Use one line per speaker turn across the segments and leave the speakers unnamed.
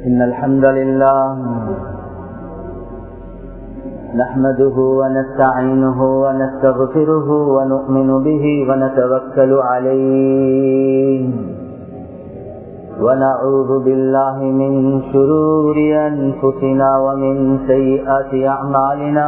إن الحمد لله نحمده ونستعينه ونستغفره ونؤمن به ونتوكل عليه ونعوذ بالله من شرور أنفسنا ومن سيئات أعمالنا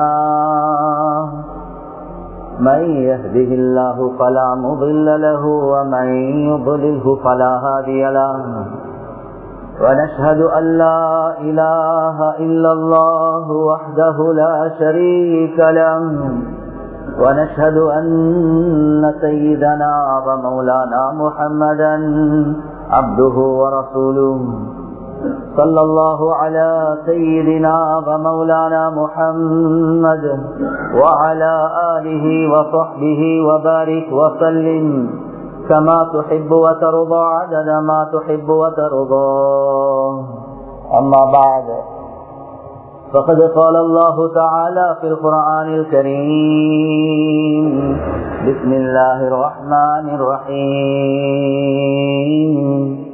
من يهده الله فلا مضل له ومن يضلله فلا هادي له ونشهد أن لا إله إلا الله وحده لا شريك له ونشهد أن سيدنا ومولانا محمدا عبده ورسوله صلى الله على سيدنا ومولانا محمد وعلى آله وصحبه وبارك وسلم كما تحب وترضى عدد ما تحب وترضى أما بعد فقد قال الله تعالى في القرآن الكريم بسم الله الرحمن الرحيم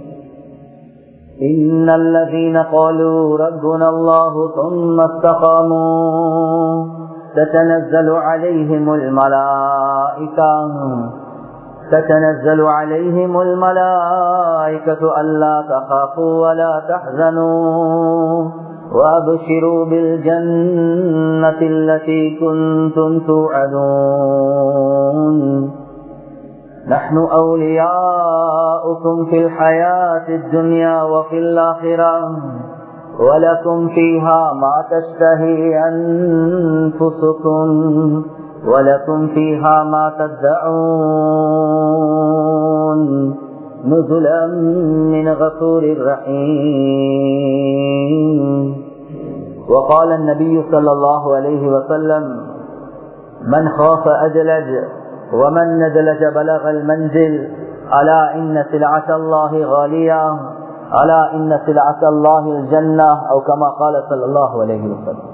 إن الذين قالوا ربنا الله ثم استقاموا تتنزل عليهم الملائكة تتنزل عليهم الملائكة ألا تخافوا ولا تحزنوا وأبشروا بالجنة التي كنتم توعدون نحن أولياؤكم في الحياة الدنيا وفي الآخرة ولكم فيها ما تشتهي أنفسكم ولكم فيها ما تدعون نزلا من غفور رحيم وقال النبي صلى الله عليه وسلم من خاف أجلج ومن ندلج بلغ المنزل ألا إن سلعة الله غالية ألا إن سلعة الله الجنة أو كما قال صلى الله عليه وسلم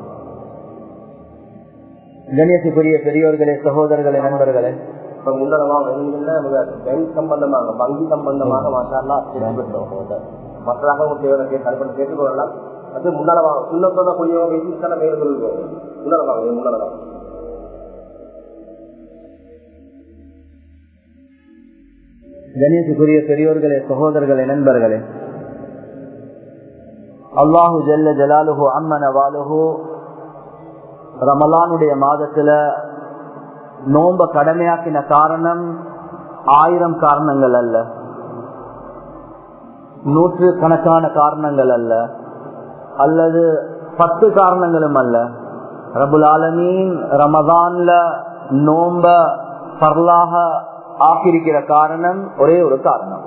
கணியத்துக்குரிய பெரியோர்களே சகோதரர்களே நண்பர்களே
இப்ப முன்னரமாக நமக்கு பேங்க் சம்பந்தமாக வங்கி சம்பந்தமாக மாஷால்லா பெற்றோம் மற்றதாக தேவை கல்பனை கேட்டுக்கொள்ளலாம் அது முன்னளவாக சுண்ணத்தோட கூடியவங்க வைத்து சில மேல் கொள்வோம் முன்னளவாக முன்னளவாக
கணியத்துக்குரிய பெரியோர்களே சகோதரர்களே நண்பர்களே அல்லாஹு ஜல்ல ஜலாலுஹு அம்மன வாலுஹு ரமலானுடைய மாதத்துல நோம்ப கடமையாக்கின காரணம் ஆயிரம் காரணங்கள் அல்ல நூற்று கணக்கான காரணங்கள் அல்ல அல்லது பத்து காரணங்களும் அல்ல ரபுல் ஆலமீன் ரமதான்ல நோம்ப பரலாக ஆக்கியிருக்கிற காரணம் ஒரே ஒரு காரணம்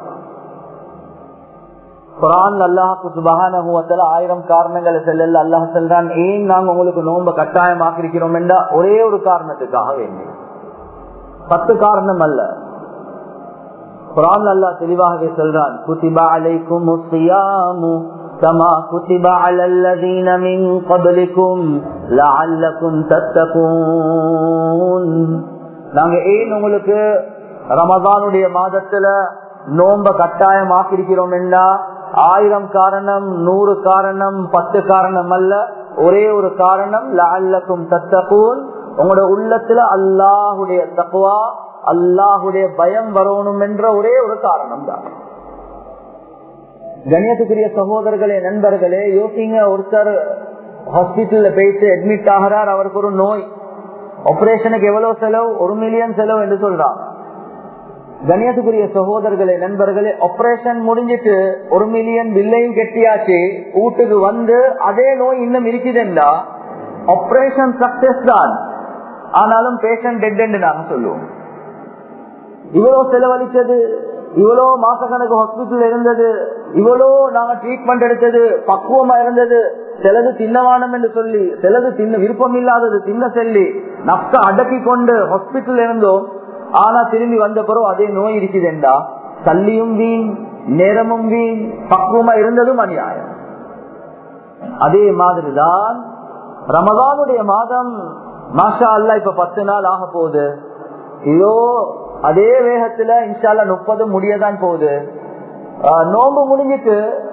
குரான் அல்லாஹுக்கு சுபகான ஆயிரம் காரணங்களை செல்லல அல்லாஹ் செல்றான் ஏன் நாங்க உங்களுக்கு நோம்ப கட்டாயம் ஆக்கிருக்கிறோம் என்றா ஒரே ஒரு காரணத்துக்காக வேண்டி பத்து காரணம் அல்ல குரான் அல்லாஹ் தெளிவாகவே சொல்றான் குதிபா அலைக்கும் كما كتب على الذين من قبلكم لعلكم تتقون நாங்க ஏன் உங்களுக்கு ரமதானுடைய மாதத்துல நோம்ப கட்டாயம் ஆக்கிருக்கிறோம் என்றா ஆயிரம் காரணம் நூறு காரணம் பத்து காரணம் அல்ல ஒரே ஒரு காரணம் லஅல்லக்கும் தத்தகூன் உங்களோட உள்ளத்துல அல்லாஹுடைய தக்குவா அல்லாஹுடைய பயம் வரணும் என்ற ஒரே ஒரு காரணம் தான் கணியத்துக்குரிய சகோதரர்களே நண்பர்களே யோசிங்க ஒருத்தர் ஹாஸ்பிட்டல்ல போயிட்டு அட்மிட் ஆகிறார் அவருக்கு ஒரு நோய் ஆபரேஷனுக்கு எவ்வளவு செலவு ஒரு மில்லியன் செலவு என்று சொல்றாங்க கணியத்துக்குரிய சகோதரர்களே நண்பர்களே ஆபரேஷன் முடிஞ்சிட்டு ஒரு மில்லியன் பில்லையும் கெட்டியாச்சு வீட்டுக்கு வந்து அதே நோய் இன்னும் இருக்குதுண்டா ஆபரேஷன் சக்சஸ் தான் ஆனாலும் பேஷண்ட் டெட் என்று நாங்க சொல்லுவோம் இவ்வளவு செலவழிச்சது இவ்வளோ மாச கணக்கு ஹாஸ்பிட்டல் இருந்தது இவ்வளோ நாங்க ட்ரீட்மெண்ட் எடுத்தது பக்குவமா இருந்தது சிலது தின்னவானம் என்று சொல்லி சிலது தின்ன விருப்பம் இல்லாதது தின்ன சொல்லி நப்ச அடக்கி கொண்டு ஹாஸ்பிட்டல் இருந்தோம் ஆனா திரும்பி வந்த பிறகு அதே நோய் இருக்குதுண்டா தள்ளியும் வீண் நேரமும் வீண் பக்குவமா இருந்ததும் அநியாயம் அதே மாதிரிதான் ரமதானுடைய மாதம் மாஷா அல்லா இப்ப பத்து நாள் ஆக போகுது இதோ அதே வேகத்துல இன்ஷால்லா முப்பது முடியதான் போகுது ஆஹ் நோன்பு முடிஞ்சிட்டு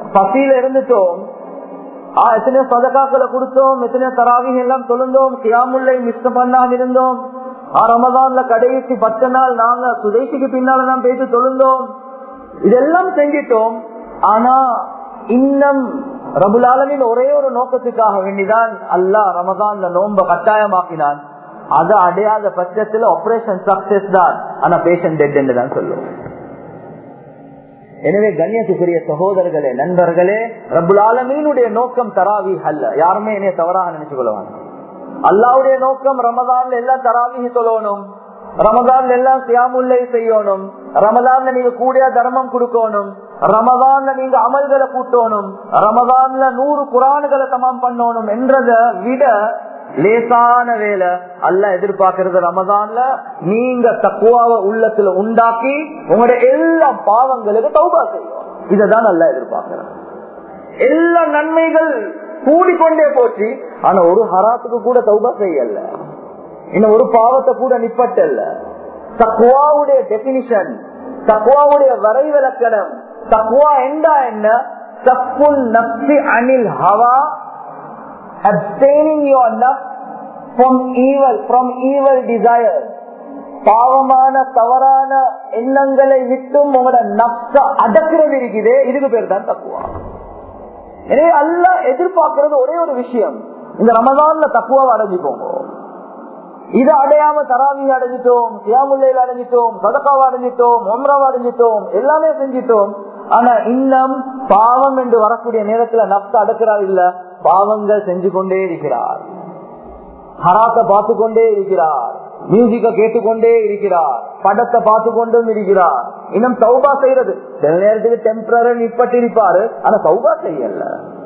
பசியில இருந்துட்டோம் ஆஹ் எத்தனையோ சதகாக்களை கொடுத்தோம் எத்தனையோ தராவிகள் எல்லாம் தொழுந்தோம் கியாமுல்லை மிஸ் பண்ணாம இருந்தோம் ஆஹ் ரமதான்ல கடைசி பத்து நாள் நாங்க சுதேசிக்கு பின்னால தான் போயிட்டு தொழுந்தோம் இதெல்லாம் செஞ்சிட்டோம் ஆனா இன்னும் ரபுலாலமின் ஒரே ஒரு நோக்கத்துக்காக வேண்டிதான் அல்லாஹ் ரமதான்ல நோம்ப கட்டாயமாக்கினான் அதை அடையாத பட்சத்துல ஆபரேஷன் சக்சஸ் தான் ஆனா பேஷண்ட் டெட் என்று தான் சொல்லுவோம் எனவே கண்ணியத்துக்குரிய சகோதரர்களே நண்பர்களே ரபுல் ஆலமீனுடைய நோக்கம் தராவி அல்ல யாருமே என்னைய தவறாக நினைச்சு கொள்வாங்க அல்லாவுடைய நோக்கம் ரமதான்ல எல்லாம் தராவி சொல்லணும் ரமதான்ல எல்லாம் சியாமுல்லை செய்யணும் ரமதான்ல நீங்க கூடிய தர்மம் கொடுக்கணும் ரமதான்ல நீங்க அமல்களை கூட்டணும் ரமதான்ல நூறு குரான்களை சமம் பண்ணணும் என்றத விட லேசான வேலை அல்ல எதிர்பார்க்கறது ரமதான்ல நீங்க தக்குவாவை உள்ளத்துல உண்டாக்கி உங்களோட எல்லா பாவங்களுக்கு தௌபா செய்யும் இததான் நல்லா எதிர்பார்க்கிறேன் எல்லா நன்மைகள் கூடிக்கொண்டே போச்சு ஆனா ஒரு ஹராத்துக்கு கூட தௌபா செய்யல இன்னும் ஒரு பாவத்தை கூட நிப்பட்டல்ல தக்குவாவுடைய டெபினிஷன் தக்குவாவுடைய வரைவிலக்கணம் தக்குவா என்றா என்ன தப்புன் நப்சி அனில் ஹவா abstaining your nafs from evil from evil desires பாவமான தவறான எண்ணங்களை விட்டும் உங்களோட நப்ச அடக்கிறது இருக்குதே இதுக்கு பேர் தான் தக்குவா எனவே அல்ல எதிர்பார்க்கிறது ஒரே ஒரு விஷயம் இந்த ரமதான்ல தக்குவாவை அடைஞ்சுக்கோங்க இதை அடையாம தராவி அடைஞ்சிட்டோம் சியாமுல்லையில் அடைஞ்சிட்டோம் சதக்காவை அடைஞ்சிட்டோம் ஒம்ராவை அடைஞ்சிட்டோம் எல்லாமே செஞ்சிட்டோம் ஆனா இன்னும் பாவம் என்று வரக்கூடிய நேரத்துல நப்ச அடக்கிறார் இல்ல பாவங்கள் செஞ்சு கொண்டே இருக்கிறார் ஹராத்தை பார்த்து கொண்டே இருக்கிறார் மியூசிக்க கேட்டுக்கொண்டே இருக்கிறார் படத்தை பார்த்து கொண்டும் இருக்கிறார் இன்னும் சௌபா செய்யறது சில நேரத்துக்கு டெம்பரரி நிப்பட்டு இருப்பாரு ஆனா சௌபா செய்யல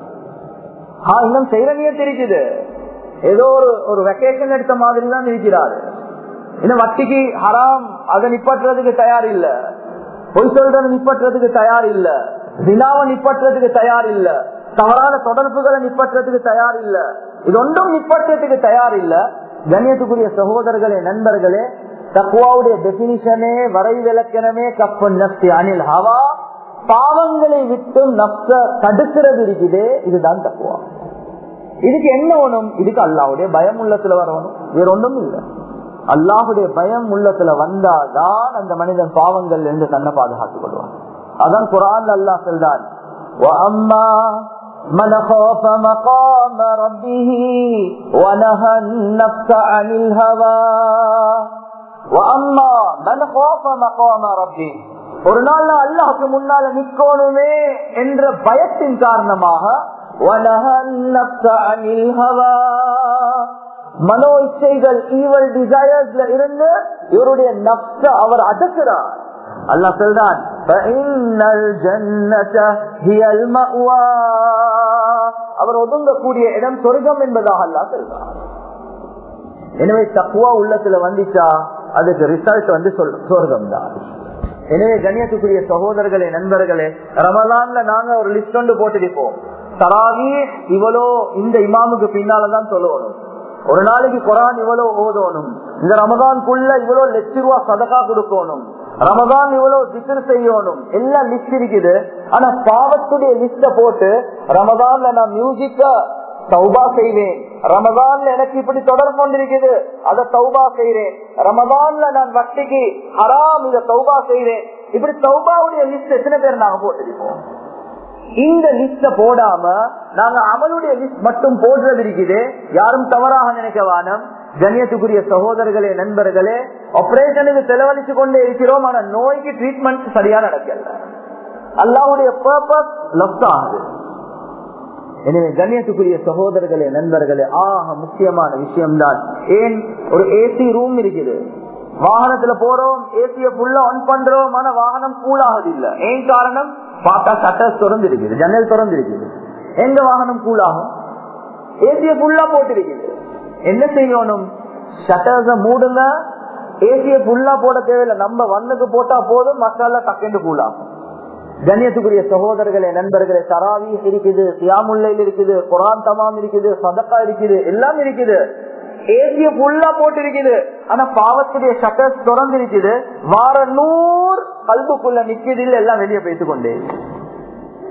ஆஹ் இன்னும் செய்யற நியத்து இருக்குது ஏதோ ஒரு ஒரு வெக்கேஷன் எடுத்த மாதிரி தான் இருக்கிறாரு இன்னும் வட்டிக்கு ஹராம் அதை நிப்பட்டுறதுக்கு தயார் இல்ல பொய் சொல்றதை நிப்பட்டுறதுக்கு தயார் இல்ல தினாவை நிப்பட்டுறதுக்கு தயார் இல்ல தவறான தொடர்புகளை நிப்பற்றதுக்கு தயார் இல்ல இது ஒன்றும் நிப்பற்றதுக்கு தயார் இல்ல கண்ணியத்துக்குரிய சகோதரர்களே நண்பர்களே தக்குவாவுடைய டெபினிஷனே வரை விளக்கணமே கப்பு நப்சி அனில் ஹவா பாவங்களை விட்டும் நப்ச தடுக்கிறது இருக்குதே இதுதான் தக்குவா இதுக்கு என்ன வேணும் இதுக்கு அல்லாவுடைய பயம் உள்ளத்துல வரணும் வேற ஒன்றும் இல்லை அல்லாஹுடைய பயம் உள்ளத்துல வந்தாதான் அந்த மனிதன் பாவங்கள் இருந்து தன்னை பாதுகாத்துக் கொள்வான் அதான் குரான் அல்லாஹ் சொல்றான் من خاف مقام ربه ونهى النفس عن الهوى واما من خاف مقام ربه ஒரு நாள் அல்லாஹுக்கு முன்னால நிக்கணுமே என்ற பயத்தின் காரணமாக மனோ இச்சைகள் ஈவல் டிசையர்ஸ்ல இருந்து இவருடைய நப்ச அவர் அடக்குறார் அல்லாஹ் சொல்றான் அவர் ஒதுங்கக்கூடிய இடம் சொர்க்கம் என்பதாக அல்லா சொல்றார் எனவே தக்குவா உள்ளத்துல வந்துச்சா அதுக்கு ரிசல்ட் வந்து சொர்க்கம் தான் எனவே கண்ணியத்துக்குரிய சகோதரர்களே நண்பர்களே ரமலான்ல நாங்க ஒரு லிஸ்ட் ஒன்று போட்டிருப்போம் தராவி இவ்வளோ இந்த இமாமுக்கு பின்னாலதான் சொல்லணும் ஒரு நாளைக்கு குரான் இவ்வளவு ஓதணும் இந்த ரமதான்குள்ள இவ்வளவு லட்ச ரூபா சதக்கா கொடுக்கணும் ரமதான் இவ்வளவு திக்கர் செய்யணும் எல்லாம் லிஸ்ட் இருக்குது ஆனா பாவத்துடைய லிஸ்ட போட்டு ரமதான்ல நான் மியூசிக்க சௌபா செய்வேன் ரமதான்ல எனக்கு இப்படி தொடர்பு கொண்டிருக்குது அதை சௌபா செய்யறேன் ரமதான்ல நான் வட்டிக்கு ஹராம் இதை சௌபா செய்யறேன் இப்படி சௌபாவுடைய லிஸ்ட் எத்தனை பேர் நாங்க போட்டிருக்கோம் இந்த லிஸ்ட போடாம நாங்க அமலுடைய லிஸ்ட் மட்டும் போடுறது இருக்குது யாரும் தவறாக நினைக்க வானம் கண்ணியத்துக்குரிய சகோதரர்களே நண்பர்களே ஆபரேஷனுக்கு செலவழிச்சு கொண்டே இருக்கிறோம் ஆனா நோய்க்கு ட்ரீட்மெண்ட் சரியா நடக்கல அல்லாவுடைய பர்பஸ் லப்ஸ் ஆகுது எனவே கண்ணியத்துக்குரிய சகோதரர்களே நண்பர்களே ஆக முக்கியமான விஷயம்தான் ஏன் ஒரு ஏசி ரூம் இருக்குது வாகனத்துல போறோம் ஏசிய புல்ல ஆன் பண்றோம் ஆனா வாகனம் கூல் ஆகுது இல்ல ஏன் காரணம் பார்த்தா சட்டர் திறந்து இருக்குது ஜன்னல் திறந்து இருக்குது எங்க வாகனம் கூல் ஆகும் ஏசிய புல்லா போட்டிருக்குது என்ன செய்யணும் ஷட்டர்ஸ மூடுங்க ஏசிய புல்லா போட தேவையில்லை நம்ம வண்ணுக்கு போட்டா போதும் மசாலா டக்குன்னு கூல் ஆகும் கண்ணியத்துக்குரிய சகோதரர்களே நண்பர்களே தராவி இருக்குது சியாமுல்லையில் இருக்குது குரான் தமாம் இருக்குது சதக்கா இருக்குது எல்லாம் இருக்குது ஏசிய புல்லா போட்டு இருக்குது ஆனா பாவத்துடைய ஷட்டர்ஸ் திறந்து இருக்குது வார நூறு கல்புக்குள்ள நிக்குது இல்ல எல்லாம் வெளியே போய்த்து கொண்டே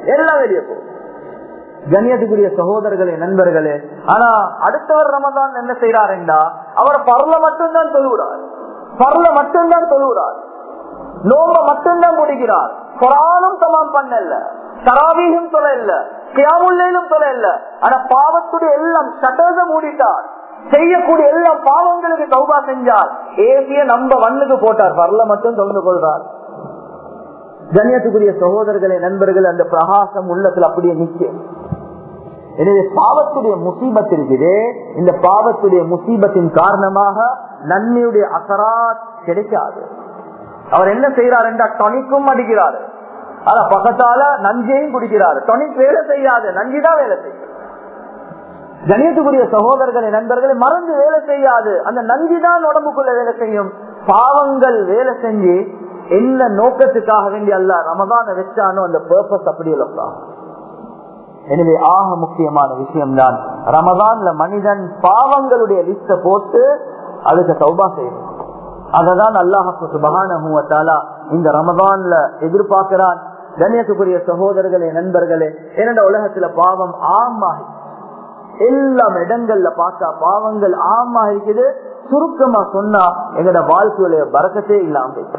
எல்லாம் வெளியே போகும் கண்ணியத்துக்குரிய சகோதரர்களே நண்பர்களே ஆனா அடுத்தவர் ரமதான் என்ன செய்யறாருண்டா அவர் பரல மட்டும்தான் தொழுகிறார் பரல மட்டும்தான் தொழுகிறார் நோம்ப மட்டும்தான் முடிக்கிறார் குரானும் தமாம் பண்ணல தராவீகம் தொலை இல்ல கியாமுல்லையிலும் தொலை இல்ல ஆனா பாவத்துடைய எல்லாம் சட்டத மூடிட்டார் செய்யக்கூடிய எல்லா பாவங்களுக்கு சௌபா செஞ்சார் ஏசிய நம்ப வண்ணுக்கு போட்டார் பரல மட்டும் தொழுந்து கொள்றார் கண்ணியத்துக்குரிய சகோதரர்களே நண்பர்கள் அந்த பிரகாசம் உள்ளத்துல அப்படியே நிற்கும் எனவே பாவத்துடைய முசீபத் இருக்குது இந்த பாவத்துடைய முசீபத்தின் காரணமாக நன்மையுடைய அசராத் கிடைக்காது அவர் என்ன செய்யறார் என்றால் டொனிக்கும் அடிக்கிறார் ஆனா பக்கத்தால நஞ்சையும் குடிக்கிறார் டொனிக் வேலை செய்யாது நஞ்சுதான் வேலை செய்யும் கணியத்துக்குரிய சகோதரர்களை நண்பர்களை மறந்து வேலை செய்யாது அந்த நஞ்சுதான் உடம்புக்குள்ள வேலை செய்யும் பாவங்கள் வேலை செஞ்சு என்ன நோக்கத்துக்காக வேண்டி அல்ல ரமதான வச்சானோ அந்த பர்பஸ் அப்படியே லொக்காகும் எனவே ஆக முக்கியமான விஷயம் தான் ரமதான்ல மனிதன் பாவங்களுடைய லிஸ்ட போட்டு அதுக்கு சௌபா செய்யணும் அததான் அல்லாஹு சுபகான இந்த ரமதான்ல எதிர்பார்க்கிறான் கண்ணியத்துக்குரிய சகோதரர்களே நண்பர்களே என்னோட உலகத்துல பாவம் ஆமாகி எல்லா இடங்கள்ல பார்த்தா பாவங்கள் ஆமா இருக்குது சுருக்கமா சொன்னா எங்கட வாழ்க்கையுடைய பறக்கத்தே இல்லாம போயிடுச்சு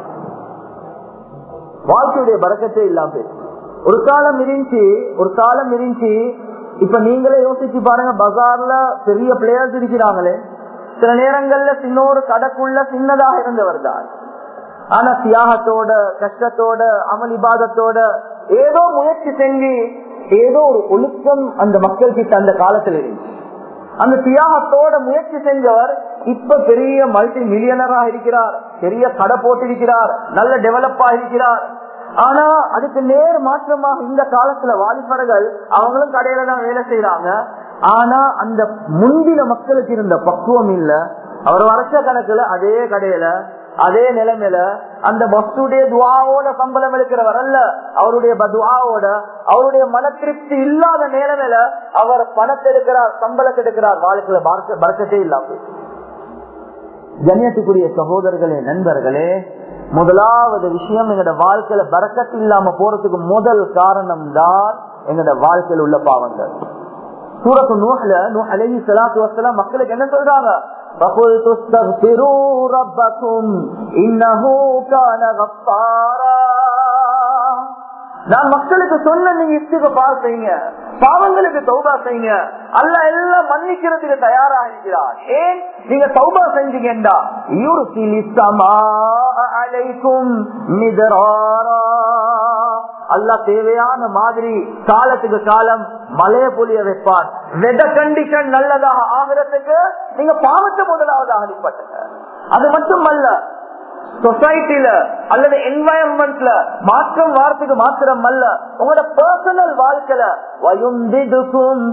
வாழ்க்கையுடைய பறக்கத்தே இல்லாம போயிடுச்சு ஒரு காலம் இருந்துச்சு ஒரு காலம் இருந்துச்சு இப்ப நீங்களே யோசிச்சு பாருங்க பஜார்ல பெரிய பிளேயர்ஸ் இருக்கிறாங்களே சில நேரங்கள்ல சின்ன ஒரு கடைக்குள்ள சின்னதாக இருந்தவர் தான் ஆனா தியாகத்தோட கஷ்டத்தோட அமளிபாதத்தோட ஏதோ முயற்சி செஞ்சு ஏதோ ஒரு ஒழுக்கம் அந்த மக்கள் கிட்ட அந்த காலத்துல இருந்துச்சு அந்த தியாகத்தோட முயற்சி செஞ்சவர் இப்ப பெரிய மல்டி மில்லியனரா இருக்கிறார் பெரிய கடை போட்டிருக்கிறார் நல்ல டெவலப் இருக்கிறார் ஆனா அதுக்கு நேர் மாற்றமாக இந்த காலத்துல வாலிபர்கள் அவங்களும் கடையில தான் வேலை செய்யறாங்க ஆனா அந்த முந்தின மக்களுக்கு இருந்த பக்குவம் இல்ல அவர் வருஷ கணக்குல அதே கடையில அதே நிலைமையில அந்த பஸ்டுடைய துவாவோட சம்பளம் எடுக்கிறவர் அல்ல அவருடைய துவாவோட அவருடைய மன திருப்தி இல்லாத நிலைமையில அவர் பணத்தை எடுக்கிறார் சம்பளத்தை எடுக்கிறார் வாழ்க்கையில பறக்கத்தே இல்லாம கண்ணியத்துக்குரிய சகோதரர்களே நண்பர்களே முதலாவது விஷயம் எங்கட வாழ்க்கையில பறக்கத்து இல்லாம போறதுக்கு முதல் காரணம் தான் எங்கட வாழ்க்கையில் உள்ள பாவங்கள் சூரத்து நூஹ்ல நூஹ் அலைஹி ஸலாத்து வஸலாம் மக்களுக்கு என்ன சொல்றாங்க فَقُلْتُ اسْتَغْفِرُوا رَبَّكُمْ إِنَّهُ كَانَ غَفَّارًا நான் மக்களுக்கு சொன்ன நீங்க இஸ்திகபார் செய்யுங்க பாவங்களுக்கு தௌபா செய்யுங்க அல்ல எல்லாம் மன்னிக்கிறதுக்கு தயாராக இருக்கிறார் ஏன் நீங்க தௌபா செஞ்சீங்கடா யுர்சிலி ஸமா அலைக்கும் மிதராரா அல்லாஹ் தேவையான மாதிரி காலத்துக்கு காலம் மழைய பொழிய வைப்பார் வெத கண்டிஷன் நல்லதாக ஆகிறதுக்கு நீங்க பாவத்தை முதலாவது அடிப்பட்டுங்க அது மட்டுமல்ல சொசைட்டில அல்லது என்வாயன்மெண்ட்ல மாற்றம் வார்த்தைக்கு மாத்திரம் அல்ல உங்களோட பர்சனல் வாழ்க்கையில வயுந்திதுக்கும்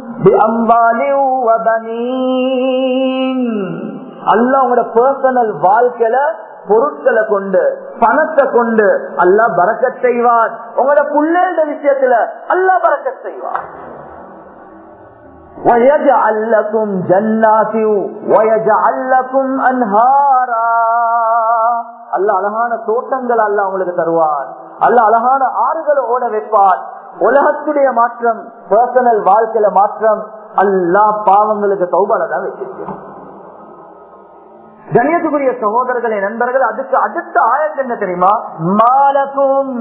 அல்ல உங்களோட பர்சனல் வாழ்க்கையில பொருட்களை கொண்டு பணத்தை கொண்டு அல்லா பறக்க செய்வார் உங்களோட புள்ளேண்ட விஷயத்துல அல்லா பறக்க செய்வார் ويجعل لكم جنات ويجعل لكم انهارا அல்ல அழகான தோட்டங்கள் அல்ல அவங்களுக்கு தருவார் அல்ல அழகான ஆறுகளை ஓட வைப்பார் உலகத்துடைய மாற்றம் பர்சனல் வாழ்க்கையில மாற்றம் அல்லா பாவங்களுக்கு சௌபால தான் வச்சிருக்கேன் கணியத்துக்குரிய சகோதரர்களே நண்பர்கள் அதுக்கு அடுத்த ஆயத்து என்ன தெரியுமா மாலக்கும்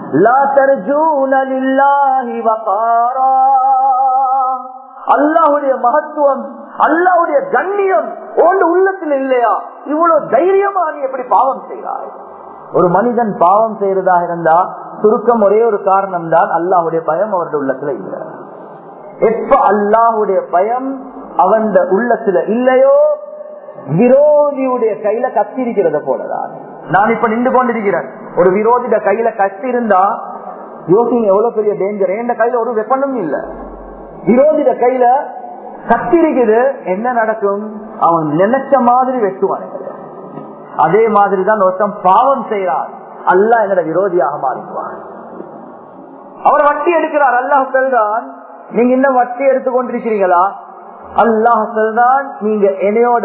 அல்லாஹுடைய மகத்துவம் அல்லாவுடைய கண்ணியம் ஓண்டு உள்ளத்தில் இல்லையா இவ்வளவு தைரியமா நீ எப்படி பாவம் செய்கிறாய் ஒரு மனிதன் பாவம் செய்யறதாக இருந்தா சுருக்கம் ஒரே ஒரு காரணம் தான் அல்லாஹுடைய பயம் அவருடைய உள்ளத்துல இல்ல எப்ப அல்லாஹுடைய பயம் அவன் உள்ளத்துல இல்லையோ விரோதியுடைய கையில கத்தி இருக்கிறத போலதான் நான் இப்ப நின்று கொண்டிருக்கிறேன் ஒரு விரோதிட கையில கத்தி இருந்தா யோசிங்க எவ்வளவு பெரிய டேஞ்சர் என் கையில ஒரு வெப்பனும் இல்ல விரோதிட கையில கத்தி இருக்குது என்ன நடக்கும் அவன் நினைச்ச மாதிரி வெட்டுவான் அதே மாதிரிதான் ஒருத்தன் பாவம் செய்யறான் அல்ல என்னோட விரோதியாக மாறிடுவான் அவர் வட்டி எடுக்கிறார் அல்லாஹ் சொல்றான் நீங்க இன்னும் வட்டி எடுத்துக் கொண்டிருக்கிறீங்களா அல்லாஹ் சொல்றான் நீங்க என்னையோட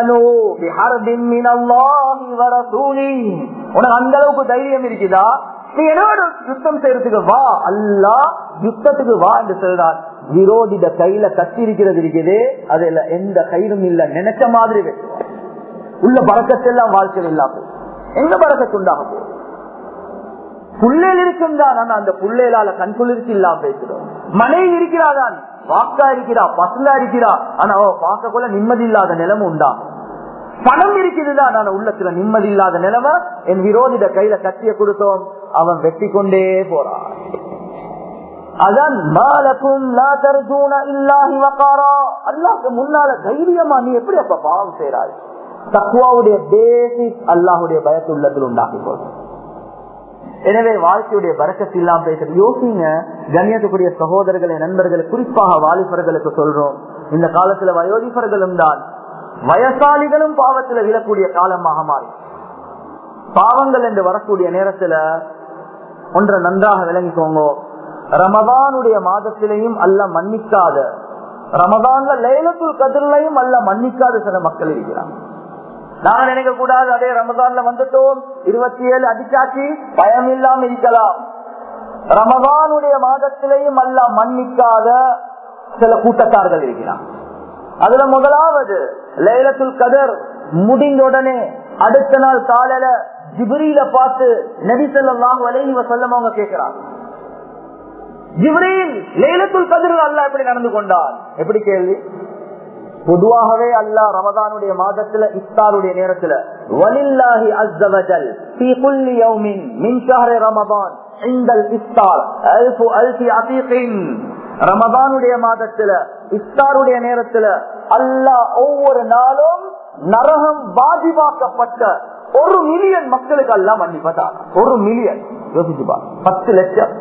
உனக்கு அந்த அளவுக்கு தைரியம் இருக்குதா நீ என்னோட யுத்தம் செய்யறதுக்கு வா அல்லா யுத்தத்துக்கு வா என்று சொல்றார் விரோதிட கையில கத்தி இருக்கிறது இருக்குது அதுல எந்த கயிறும் இல்ல நினைச்ச மாதிரி வெட்டுவான். உள்ள பறக்கத்தெல்லாம் வாழ்க்கையில் இல்லாம எங்க பறக்கத்து உண்டாக போகுது புள்ளையில் இருக்கும் தான் ஆனா அந்த புள்ளையிலால கண் குளிர்ச்சி இல்லாம பேசுறோம் மனைவி இருக்கிறாதான் வாக்கா இருக்கிறா பசங்கா இருக்கிறா ஆனா அவ பார்க்க கூட நிம்மதி இல்லாத நிலைமை உண்டாகும் பணம் இருக்குதுதான் ஆனா உள்ளத்துல நிம்மதி இல்லாத நிலைமை என் விரோதிட கையில கத்திய கொடுத்தோம் அவன் வெட்டி கொண்டே போறான் அதான் மாலக்கும் லா தர்ஜூன இல்லாஹி வகாரா அல்லாஹ்க்கு முன்னால தைரியமா நீ எப்படி அப்ப பாவம் செய்யறாய் தக்குவாவுடைய பேசிக் அல்லாஹுடைய பயத்து உள்ளத்தில் உண்டாக்கி கொள்ளும் எனவே வாழ்க்கையுடைய பறக்கத்து இல்லாம பேசுறது யோசிங்க கண்ணியத்துக்குரிய சகோதரர்களை நண்பர்களை குறிப்பாக வாலிபர்களுக்கு சொல்றோம் இந்த காலத்துல வயோதிபர்களும் தான் வயசாளிகளும் பாவத்துல விழக்கூடிய காலமாக மாறி பாவங்கள் என்று வரக்கூடிய நேரத்துல ஒன்றை நன்றாக விளங்கிக்கோங்க ரமதானுடைய மாதத்திலையும் அல்ல மன்னிக்காத ரமதான்ல லைலத்துல் கதிர்லையும் அல்ல மன்னிக்காத சில மக்கள் இருக்கிறாங்க நாங்க நினைக்க கூடாது அதே ரமதான்ல வந்துட்டோம் இருபத்தி ஏழு அடிச்சாச்சு பயம் இல்லாம இருக்கலாம் ரமதானுடைய மாதத்திலையும் அல்ல மன்னிக்காத சில கூட்டத்தார்கள் இருக்கிறான் அதுல முதலாவது லைலத்துல் கதர் முடிந்த உடனே அடுத்த நாள் காலையில ஜிப்ரீல பார்த்து நபி ஸல்லல்லாஹு அலைஹி வஸல்லம் அவங்க கேட்கிறாங்க ஜிப்ரீல் லைலத்துல் கதர் அல்லாஹ் எப்படி நடந்து கொண்டார் எப்படி கேள்வி பொதுவாகவே அல்லாஹ் ரமதானுடைய மாதத்துல இஃப்தாருடைய நேரத்துல வலில்லாஹி அஸ்ஸ வஜல் ஃபீ குல்லி யௌமின் மின் ஷஹ்ரி ரமதான் இந்தல் இஃப்தார் அல்ஃபு அல்ஃபி அதீகின் ரமதானுடைய மாதத்துல இஃப்தாருடைய நேரத்துல அல்லாஹ் ஒவ்வொரு நாளும் நரகம் வாஜிபாக்கப்பட்ட ஒரு மில்லியன் மக்களுக்கு அல்லாஹ் மன்னிப்பதார் ஒரு மில்லியன் யோசிச்சு பாரு பத்து லட்சம்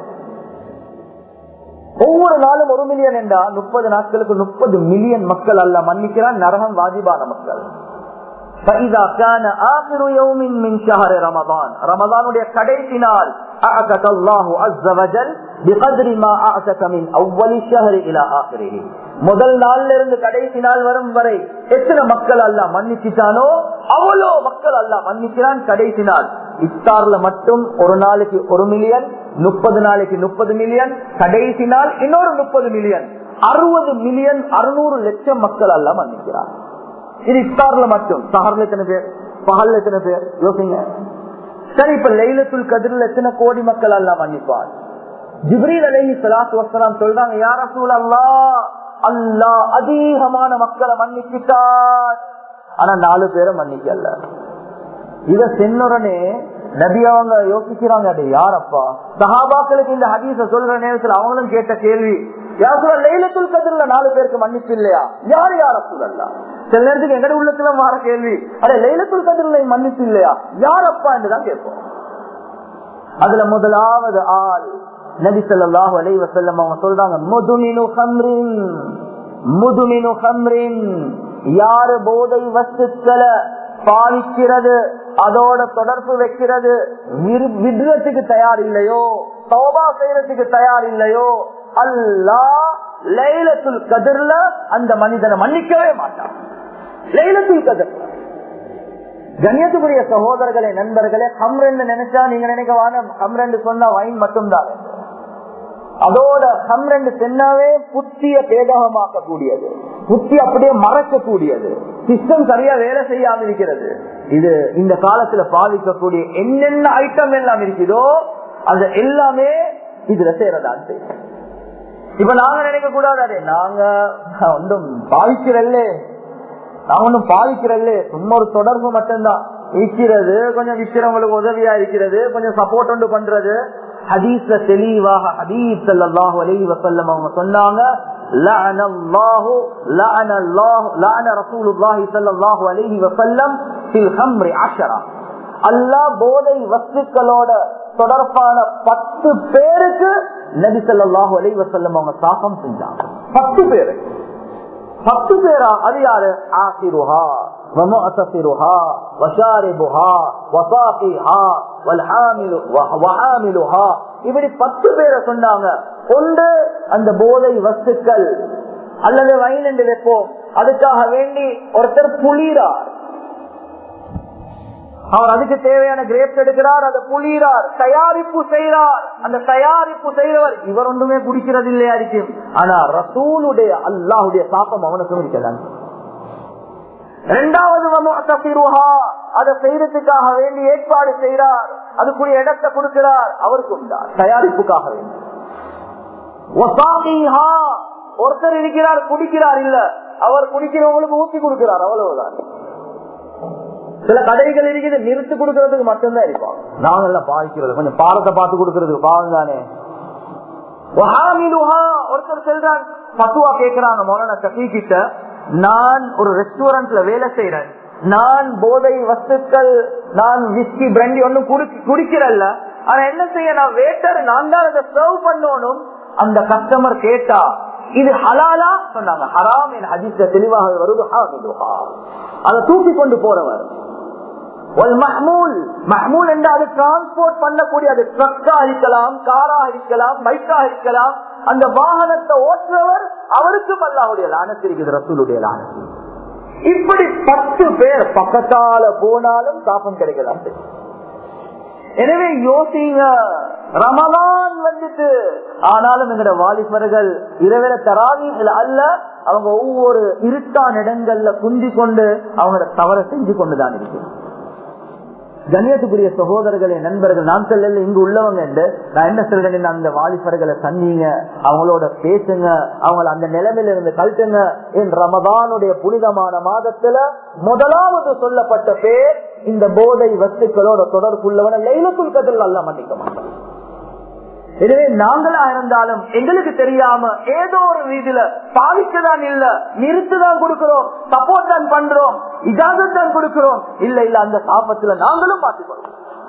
ஒவ்வொரு நாளும் ஒரு மில்லியன் என்றா முப்பது நாட்களுக்கு முப்பது மில்லியன் மக்கள் அல்ல மன்னிக்கிறான் நரகம் வாஜிபான மக்கள் فإذا كان آخر يوم من شهر رمضان رمضان கடைசி நாள் أعتك الله عز وجل بقدر ما أعتك من أول الشهر إلى آخره முதல் நாள்ல இருந்து கடைசி நாள் வரும் வரை எத்தனை மக்கள் அல்ல மன்னிச்சுட்டானோ அவ்வளோ மக்கள் அல்ல மன்னிக்கிறான் கடைசி நாள் இஃப்தார்ல மட்டும் ஒரு நாளைக்கு ஒரு மில்லியன் முப்பது நாளைக்கு முப்பது மில்லியன் கடைசி நாள் இன்னொரு முப்பது மில்லியன் அறுபது மில்லியன் அறுநூறு லட்சம் மக்கள் அல்ல மன்னிக்கிறான் இது இஃப்தார்ல மட்டும் சஹர்ல எத்தனை பேர் பகல்ல எத்தனை பேர் யோசிங்க சரி இப்ப லைலத்துல் கதிரில் எத்தனை கோடி மக்கள் அல்ல மன்னிப்பார் ஜிப்ரீல் அலைஹி ஸலாத்து வஸலாம் சொல்றாங்க யா ரசூல் அல்லாஹ் அல்லாஹ் அதிகமான மக்களை மன்னிச்சிட்டார் ஆனா நாலு பேரை மன்னிக்கல இத சென்னுடனே நபி அவங்க யோசிக்கிறாங்க அது யாரப்பா சஹாபாக்களுக்கு இந்த ஹதீஸ சொல்ற நேரத்தில் அவங்களும் கேட்ட கேள்வி யாசுல லைலத்துல் கதிர்ல நாலு பேருக்கு மன்னிப்பு இல்லையா யார் யார சூழல்லா சில நேரத்துக்கு எங்கட உள்ளத்துல மாற கேள்வி அடே லைலத்துல் கதிர்ல மன்னிப்பு இல்லையா யாரப்பா என்றுதான் கேட்போம் அதுல முதலாவது ஆள் நபி ஸல்லல்லாஹு அலைஹி வஸல்லம் அவங்க சொல்றாங்க முதுமினு கம்ரின் முதுமினு கம்ரின் யாரு போதை வஸ்துக்களை பாவிக்கிறது அதோட தொடர்பு வைக்கிறது விரு- விடுறதுக்கு தயார் இல்லையோ தௌபா செய்யறதுக்கு தயார் இல்லையோ அல்லா லைலத்துல் கதிர்ல அந்த மனிதனை மன்னிக்கவே மாட்டான் லைலத்துல் கதிர் கண்ணியத்துக்குரிய சகோதரர்களே நண்பர்களே ஹம்ரன்னு நினைச்சா நீங்க நினைக்க வாங்க ஹம்ரன்னு சொன்னா வைன் மட்டும்தான் அதோட ஹம்ரண்டு சென்னாவே புத்திய பேதகமாக்க கூடியது புத்தி அப்படியே மறக்கக்கூடியது சிஸ்டம் சரியா வேலை செய்யாம இருக்கிறது இது இந்த காலத்துல பாதிக்கக்கூடிய என்னென்ன ஐட்டம் எல்லாம் இருக்குதோ அது எல்லாமே இதுல சேரதான் செய்யும் இப்ப நாங்க நினைக்க கூடாது அதே நாங்க ஒன்றும் பாவிக்கிறல்லே நான் ஒன்றும் பாவிக்கிறல்லே சும்மா ஒரு தொடர்பு மட்டும்தான் இருக்கிறது கொஞ்சம் விற்கிறவங்களுக்கு உதவியா இருக்கிறது கொஞ்சம் சப்போர்ட் ஒன்று பண்றது ஹதீஸ்ல தெளிவாக ஹதீஸ் ஸல்லல்லாஹு அலைஹி வஸல்லம் அவங்க சொன்னாங்க لعن الله لعن الله لعن رسول الله صلى الله عليه وسلم في الخمر عشرة அல்லாஹ் போதை வஸ்துக்களோட தொடர்பான பத்து பேருக்கு நபி ஸல்லல்லாஹு அலைஹி வஸல்லம் அவங்க சாபம் செஞ்சாங்க பத்து பேரு பத்து பேரா அது யாரு ஆசிருஹா ومعتصرها وشاربها وساقيها والحامل وحاملها இப்படி பத்து பேரை சொன்னாங்க ஒன்று அந்த போதை வஸ்துக்கள் அல்லது வைன் என்று வைப்போம் அதுக்காக வேண்டி ஒருத்தர் புளிரார் அவர் அதுக்கு தேவையான கிரேப்ஸ் எடுக்கிறார் அதை புளிகிறார் தயாரிப்பு செய்கிறார் அந்த தயாரிப்பு செய்கிறவர் இவர் ஒன்றுமே குடிக்கிறது இல்லையா இருக்கும் ஆனா ரசூலுடைய அல்லாஹுடைய சாப்பம் அவனுக்கும் இருக்கலாம் இரண்டாவது அதை செய்யறதுக்காக வேண்டி ஏற்பாடு செய்கிறார் அதுக்குரிய இடத்தை கொடுக்கிறார் அவருக்கும் தயாரிப்புக்காக வேண்டி ஒருத்தர் இருக்கிறார் குடிக்கிறார் இல்ல அவர் குடிக்கிறவங்களுக்கு ஊத்தி கொடுக்கிறார் அவ்வளவுதான் சில கடைகள் இருக்குது நிறுத்து கொடுக்கறதுக்கு மட்டும்தான் இருப்பாங்க நாங்க பாதிக்கிறது கொஞ்சம் பாரத்தை பார்த்து கொடுக்கறதுக்கு பாவம் தானே ஒருத்தர் செல்றான் பத்துவா கேட்கிறாங்க மௌலான சகி கிட்ட நான் ஒரு ரெஸ்டாரண்ட்ல வேலை செய்யறேன் நான் போதை வஸ்துக்கள் நான் விஸ்கி பிரண்டி ஒன்னும் குடிக்கிறல்ல ஆனா என்ன செய்ய நான் வேட்டர் நான் தான் அதை சர்வ் பண்ணணும் அந்த கஸ்டமர் கேட்டா இது ஹலாலா சொன்னாங்க ஹராம் என் ஹஜித்த தெளிவாக வருது அதை தூக்கி கொண்டு போறவர் மஹ்மூல் என்று அது டிரான்ஸ்போர்ட் பண்ணக்கூடிய அது ட்ரக்கா இருக்கலாம் காரா இருக்கலாம் பைக்கா இருக்கலாம் அந்த வாகனத்தை ஓட்டுறவர் அவருக்கும் அல்லாவுடைய லானத்து இருக்குது ரசூலுடைய லானத்து இப்படி பத்து பேர் பக்கத்தால போனாலும் காப்பம் கிடைக்கலாம் எனவே யோசிங்க ரமலான் வந்துட்டு ஆனாலும் எங்கட வாலிபர்கள் இரவில தராவிகள் அல்ல அவங்க ஒவ்வொரு இருட்டான இடங்கள்ல குந்தி கொண்டு அவங்களோட தவற செஞ்சு கொண்டுதான் இருக்கு கண்ணியத்துக்குரிய சகோதரர்களே நண்பர்கள் நான் சொல்லல இங்கு உள்ளவங்க என்று நான் என்ன சொல்றேன் அந்த வாலிபர்களை சந்திங்க அவங்களோட பேசுங்க அவங்கள அந்த நிலைமையில இருந்து கழட்டுங்க என் ரமதானுடைய புனிதமான மாதத்துல முதலாவது சொல்லப்பட்ட பேர் இந்த போதை வஸ்துக்களோட தொடர்புள்ளவன லைலத்துல் கதில் அல்ல மன்னிக்க மாட்டோம் எனவே நாங்களா இருந்தாலும் எங்களுக்கு தெரியாம ஏதோ ஒரு ரீதியில பாவிக்கதான் இல்ல நிறுத்துதான் கொடுக்கிறோம் சப்போர்ட் தான் பண்றோம் இஜாசத் தான் கொடுக்கிறோம் இல்ல இல்ல அந்த சாபத்துல நாங்களும் பார்த்துக்கிறோம்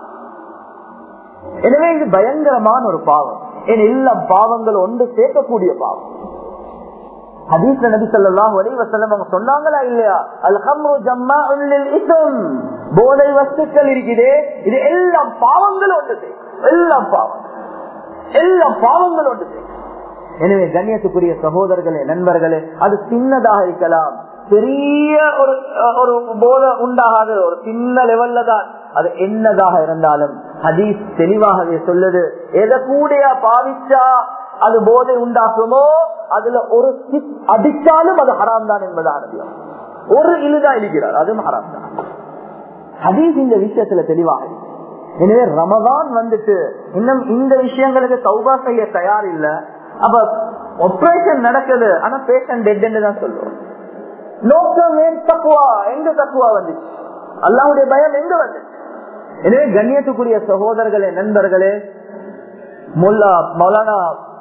எனவே இது பயங்கரமான ஒரு பாவம் என் எல்லா பாவங்களும் ஒன்று சேர்க்கக்கூடிய பாவம் ஹதீஸ்ல நபி ஸல்லல்லாஹு அலைஹி வஸல்லம் அவங்க சொன்னாங்களா இல்லையா அல் ஹம்ரு ஜம்மாஉன் லில் இஸ்ம் போதை வஸ்துக்கள் இருக்குதே இது எல்லாம் பாவங்களும் ஒன்று சேர்க்கும் எல்லாம் பாவம் எல்லாம் பாவங்கள் ஒன்று எனவே கண்ணியத்துக்குரிய சகோதரர்களே நண்பர்களே அது சின்னதாக இருக்கலாம் பெரிய ஒரு ஒரு போதை உண்டாகாத ஒரு சின்ன லெவல்ல தான் அது என்னதாக இருந்தாலும் ஹதீஸ் தெளிவாகவே சொல்லுது எதை கூட பாவிச்சா அது போதை உண்டாக்குமோ அதுல ஒரு சிப் அடிச்சாலும் அது ஹராம் தான் என்பதானது ஒரு இழுதான் இழுக்கிறார் அதுவும் ஹராம் தான் ஹதீஸ் இந்த விஷயத்துல தெளிவாக இருக்கு எனவே ரமதான் வந்துட்டு இன்னும் இந்த விஷயங்களுக்கு சௌபா செய்ய தயார் இல்ல அப்ப ஆபரேஷன் நடக்குது ஆனா பேஷண்ட் டெட்னு தான் சொல்லுவோம் நோக்கம் ஏன் தக்குவா எங்க தக்குவா வந்துச்சு அல்லாவுடைய பயம் எங்க வந்துச்சு எனவே கண்ணியத்துக்குரிய சகோதரர்களே நண்பர்களே முல்லா மௌலானா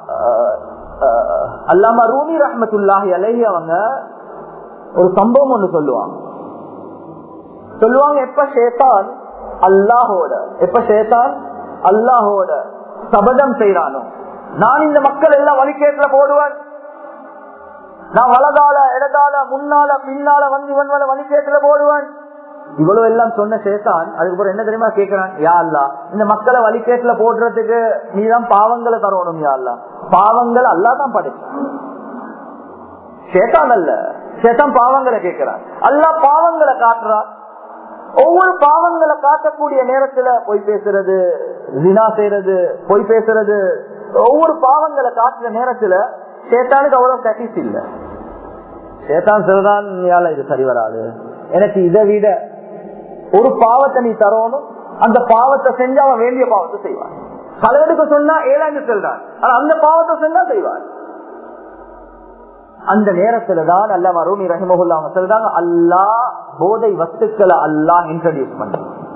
அல்லாமா ரூமி ரஹமத்துல்லாஹி அலஹி அவங்க ஒரு சம்பவம் ஒண்ணு சொல்லுவாங்க சொல்லுவாங்க எப்ப ஷேத்தான் அல்லாஹோட எப்ப சேத்தான் அல்லாஹோட சபதம் செய்யறானோ நான் இந்த மக்கள் எல்லாம் வழிகேட்டுல போடுவேன் நான் வலதால இடதால முன்னால பின்னால வந்து இவன் வர வழிகேட்டுல போடுவேன் இவ்வளவு எல்லாம் சொன்ன சேத்தான் அதுக்கப்புறம் என்ன தெரியுமா கேட்கிறான் யா அல்லா இந்த மக்களை வழிகேட்டுல போடுறதுக்கு நீதான் பாவங்களை தரணும் யா அல்லா பாவங்கள் அல்லா தான் படைச்சான் சேத்தான் அல்ல சேத்தான் பாவங்களை கேட்கிறான் அல்லா பாவங்களை காட்டுறான் ஒவ்வொரு பாவங்களை காட்டக்கூடிய நேரத்துல பொய் பேசுறது தினா செய்யறது பொய் பேசுறது ஒவ்வொரு பாவங்களை காட்டுற நேரத்துல சேத்தானுக்கு அவ்வளவு கட்டிஸ் இல்ல சேத்தான் சொல்றான் இது சரி வராது எனக்கு இதை விட ஒரு பாவத்தை நீ தரணும் அந்த பாவத்தை செஞ்சு அவன் வேண்டிய பாவத்தை செய்வான் கலவெடுக்க சொன்னா ஏழாண்டு செல்றான் ஆனா அந்த பாவத்தை செஞ்சா செய்வான் அந்த நேரத்துல தான் அல்ல மருமி ரஹிமகுல்லா அவங்க சொல்றாங்க அல்லா போதை வஸ்துக்களை அல்லா இன்ட்ரடியூஸ் பண்ண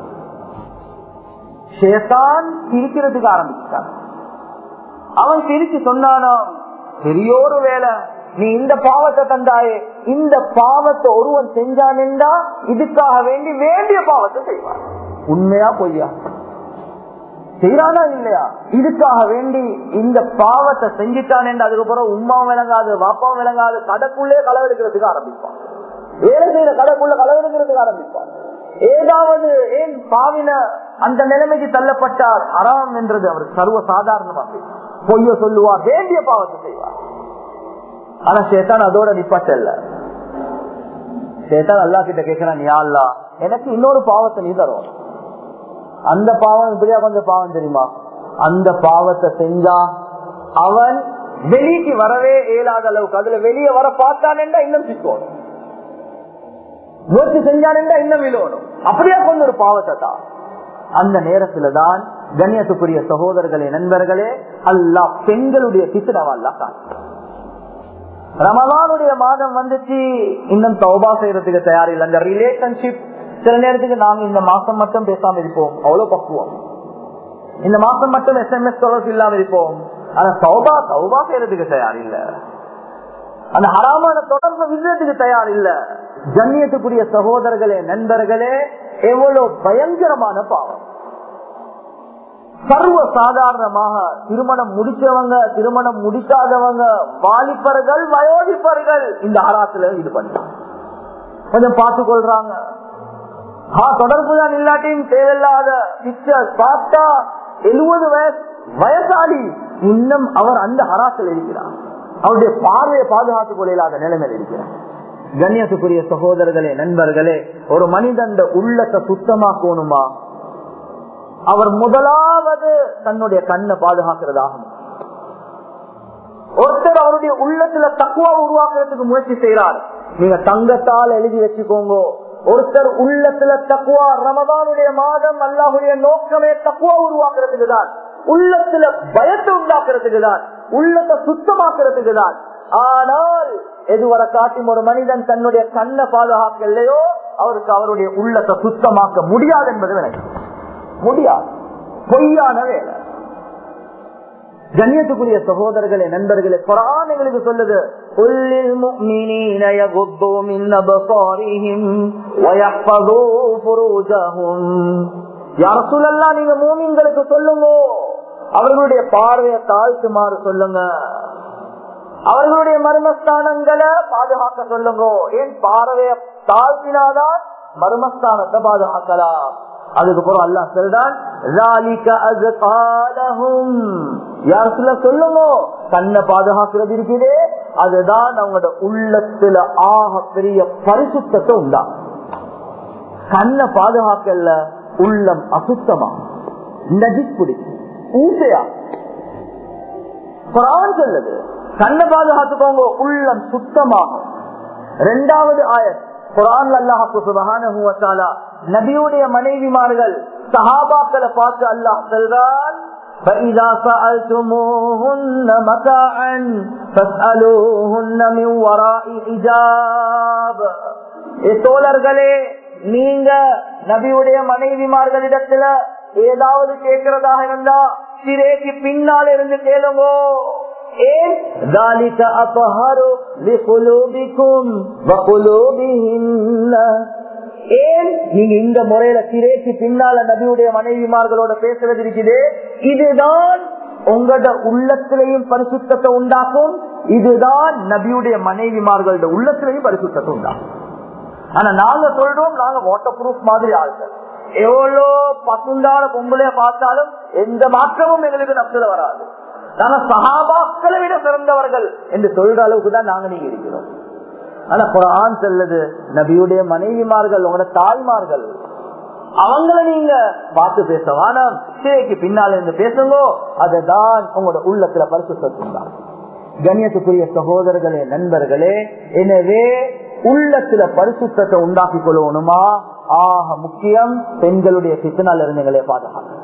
ஷேதான் சிரிக்கிறதுக்கு ஆரம்பிச்சான் அவன் சிரிச்சு சொன்னானா பெரியோரு வேலை நீ இந்த பாவத்தை தந்தாயே இந்த பாவத்தை ஒருவன் செஞ்சானேண்டா இதுக்காக வேண்டி வேண்டிய பாவத்தை செய்வான் உண்மையா பொய்யா செய்யறானா இல்லையா இதுக்காக வேண்டி இந்த பாவத்தை செஞ்சுட்டான் என்று அதுக்கப்புறம் உமாவும் விளங்காது வாப்பாவும் விளங்காது கடைக்குள்ளே களவெடுக்கிறதுக்கு ஆரம்பிப்பான் வேலை செய்யற கடைக்குள்ள களவெடுக்கிறதுக்கு ஆரம்பிப்பான் ஏதாவது ஏன் பாவின அந்த நிலைமைக்கு தள்ளப்பட்டால் அறாம் என்றது அவர் சர்வ சாதாரணமாக பொய்ய சொல்லுவார் வேண்டிய பாவத்தை செய்வார் ஆனா சேத்தான் அதோட நிப்பாட்டல்ல சேத்தான் அல்லா கிட்ட கேட்கிறான் யா அல்லா எனக்கு இன்னொரு பாவத்தை நீ தரும் அந்த பாவம் இப்படியா கொஞ்சம் பாவம் தெரியுமா அந்த பாவத்தை செஞ்சா அவன் வெளிக்கு வரவே இயலாத அளவுக்கு அதுல வெளியே வர பார்த்தானேண்டா இன்னும் சிக்கணும் முயற்சி செஞ்சானேண்டா இன்னும் விழுவணும் அப்படியே கொண்டு ஒரு பாவத்தை தான் அந்த நேரத்துல தான் கண்ணியத்துக்குரிய சகோதரர்களே நண்பர்களே அல்லா பெண்களுடைய பிசுனவா அல்லா தான் ரமலானுடைய மாதம் வந்துச்சு இன்னும் தௌபா செய்யறதுக்கு தயாரில்லை அந்த ரிலேஷன்ஷிப் சில நேரத்துக்கு நாங்க இந்த மாசம் மட்டும் பேசாம இருப்போம் அவ்வளவு பக்குவம் இந்த மாசம் மட்டும் எஸ்எம்எஸ் தொடர்பு இல்லாம இருப்போம் ஆனா சௌபா சௌபா செய்யறதுக்கு தயார் இல்ல அந்த ஹராமான தொடர்பு விடுறதுக்கு தயார் இல்ல ஜன்னியத்துக்குரிய சகோதரர்களே நண்பர்களே எவ்வளவு பயங்கரமான பாவம் சர்வ சாதாரணமாக திருமணம் முடிச்சவங்க திருமணம் முடிக்காதவங்க வாலிபர்கள் வயோதிப்பர்கள் இந்த ஹராத்துல ஈடுபடுறாங்க கொஞ்சம் பார்த்து கொள்றாங்க தொடர்பு தான் இல்லாட்டியும் தேவையில்லாத பிக்சர் பார்த்தா எழுபது வயசு வயசாளி இன்னும் அவர் அந்த ஹராத்தில் இருக்கிறார் அவருடைய பார்வையை பாதுகாத்துக் கொள்ளாத நிலைமையில் இருக்கிறார் கண்ணியத்துக்குரிய சகோதரர்களே நண்பர்களே ஒரு மனிதன் உள்ளத்தை சுத்தமாக்கணுமா அவர் முதலாவது தன்னுடைய கண்ணை பாதுகாக்கிறதாகும் ஒருத்தர் அவருடைய உள்ளத்துல தக்குவா உருவாக்குறதுக்கு முயற்சி செய்யறார் நீங்க தங்கத்தால் எழுதி வச்சுக்கோங்க ஒருத்தர் உள்ளத்துல தக்குவா ரமதானுடைய மாதம் அல்லாஹுடைய நோக்கமே தக்குவா உருவாக்குறதுக்கு தான் உள்ளத்துல பயத்தை உண்டாக்குறதுக்கு தான் உள்ளத்தை சுத்தமாக்குறதுக்கு தான் ஆனால் எதுவரை காட்டும் ஒரு மனிதன் தன்னுடைய கண்ணை பாதுகாக்கலையோ அவருக்கு அவருடைய உள்ளத்தை சுத்தமாக்க முடியாது என்பது எனக்கு முடியாது பொய்யான வேலை கண்ணியத்துக்குரிய சகோதரர்களே நண்பர்களே குரான் எங்களுக்கு சொல்லுது உள்ளில் முஃமினீன யகுத்து மின் அப்சாரிஹிம் வயஹ்ஃபது ஃபுரூஜஹும் யா ரசூலல்லாஹ் நீங்க மூமின்களுக்கு சொல்லுங்க அவர்களுடைய பார்வையை தாழ்த்துமாறு சொல்லுங்க அவர்களுடைய மர்மஸ்தானங்களை பாதுகாக்க சொல்லுங்க ஏன் பார்வையை தாழ்த்தினாதான் மர்மஸ்தானத்தை பாதுகாக்கலாம் அதுக்கப்புறம் அல்லா சொல்றான் சொல்லுங்க கண்ணை பாதுகாக்கிறது இருக்குதே அதுதான் அவங்களோட உள்ளத்துல ஆக பெரிய பரிசுத்தத்தை உண்டா கண்ணை பாதுகாக்கல உள்ளம் அசுத்தமா நஜிப்புடி ஊசையா குரான் சொல்லுது கண்ணை பாதுகாத்துக்கோங்க உள்ளம் சுத்தமாகும் ரெண்டாவது ஆயத் குரான் அல்லாஹு சுபஹானஹு வ தஆலா நபியுடைய மனைவிமார்கள் சஹாபாக்களை பார்த்து அல்லாஹ் சொல்றான் فَإِذَا سَأَلْتُمُوهُنَّ مَتَاعًا فَاسْأَلُوهُنَّ مِنْ وَرَاءِ حِجَابٍ ஏ தோழர்களே நீங்க நபியுடைய மனைவிமார்களிடத்துல ஏதாவது கேட்கிறதாக இருந்தா சிறைக்கு பின்னால் இருந்து கேளுங்கோ ஏன் ذَلِكَ أَطْهَرُ لِقُلُوبِكُمْ وَقُلُوبِهِنَّ ஏன் நீங்க இந்த முறையில சிறைக்கு பின்னால நபியுடைய மனைவிமார்களோட பேசுறது இருக்குது இதுதான் உங்களோட உள்ளத்திலையும் பரிசுத்தத்தை உண்டாக்கும் இதுதான் நபியுடைய மனைவிமார்களோட உள்ளத்திலையும் பரிசுத்தத்தை உண்டாக்கும் ஆனா நாங்க சொல்றோம் நாங்க வாட்டர் ப்ரூஃப் மாதிரி ஆள்கள் எவ்வளோ பசுந்தான பொம்பளைய பார்த்தாலும் எந்த மாற்றமும் எங்களுக்கு நப்சில வராது நாங்க சகாபாக்களை விட சிறந்தவர்கள் என்று சொல்ற அளவுக்கு தான் நாங்க நீங்க இருக்கிறோம் ஆனா குரான் சொல்லுது நபியுடைய மனைவிமார்கள் உங்களோட தாய்மார்கள் அவங்கள நீங்க பார்த்து பேச வானம் சிறைக்கு பின்னால இருந்து பேசுங்க அதுதான் உங்களோட உள்ளத்துல பரிசுத்தான் கண்ணியத்துக்குரிய சகோதரர்களே நண்பர்களே எனவே உள்ளத்துல பரிசுத்தத்தை உண்டாக்கி கொள்ளணுமா ஆக முக்கியம் பெண்களுடைய பித்தனால் இருந்தங்களே பாதுகாக்க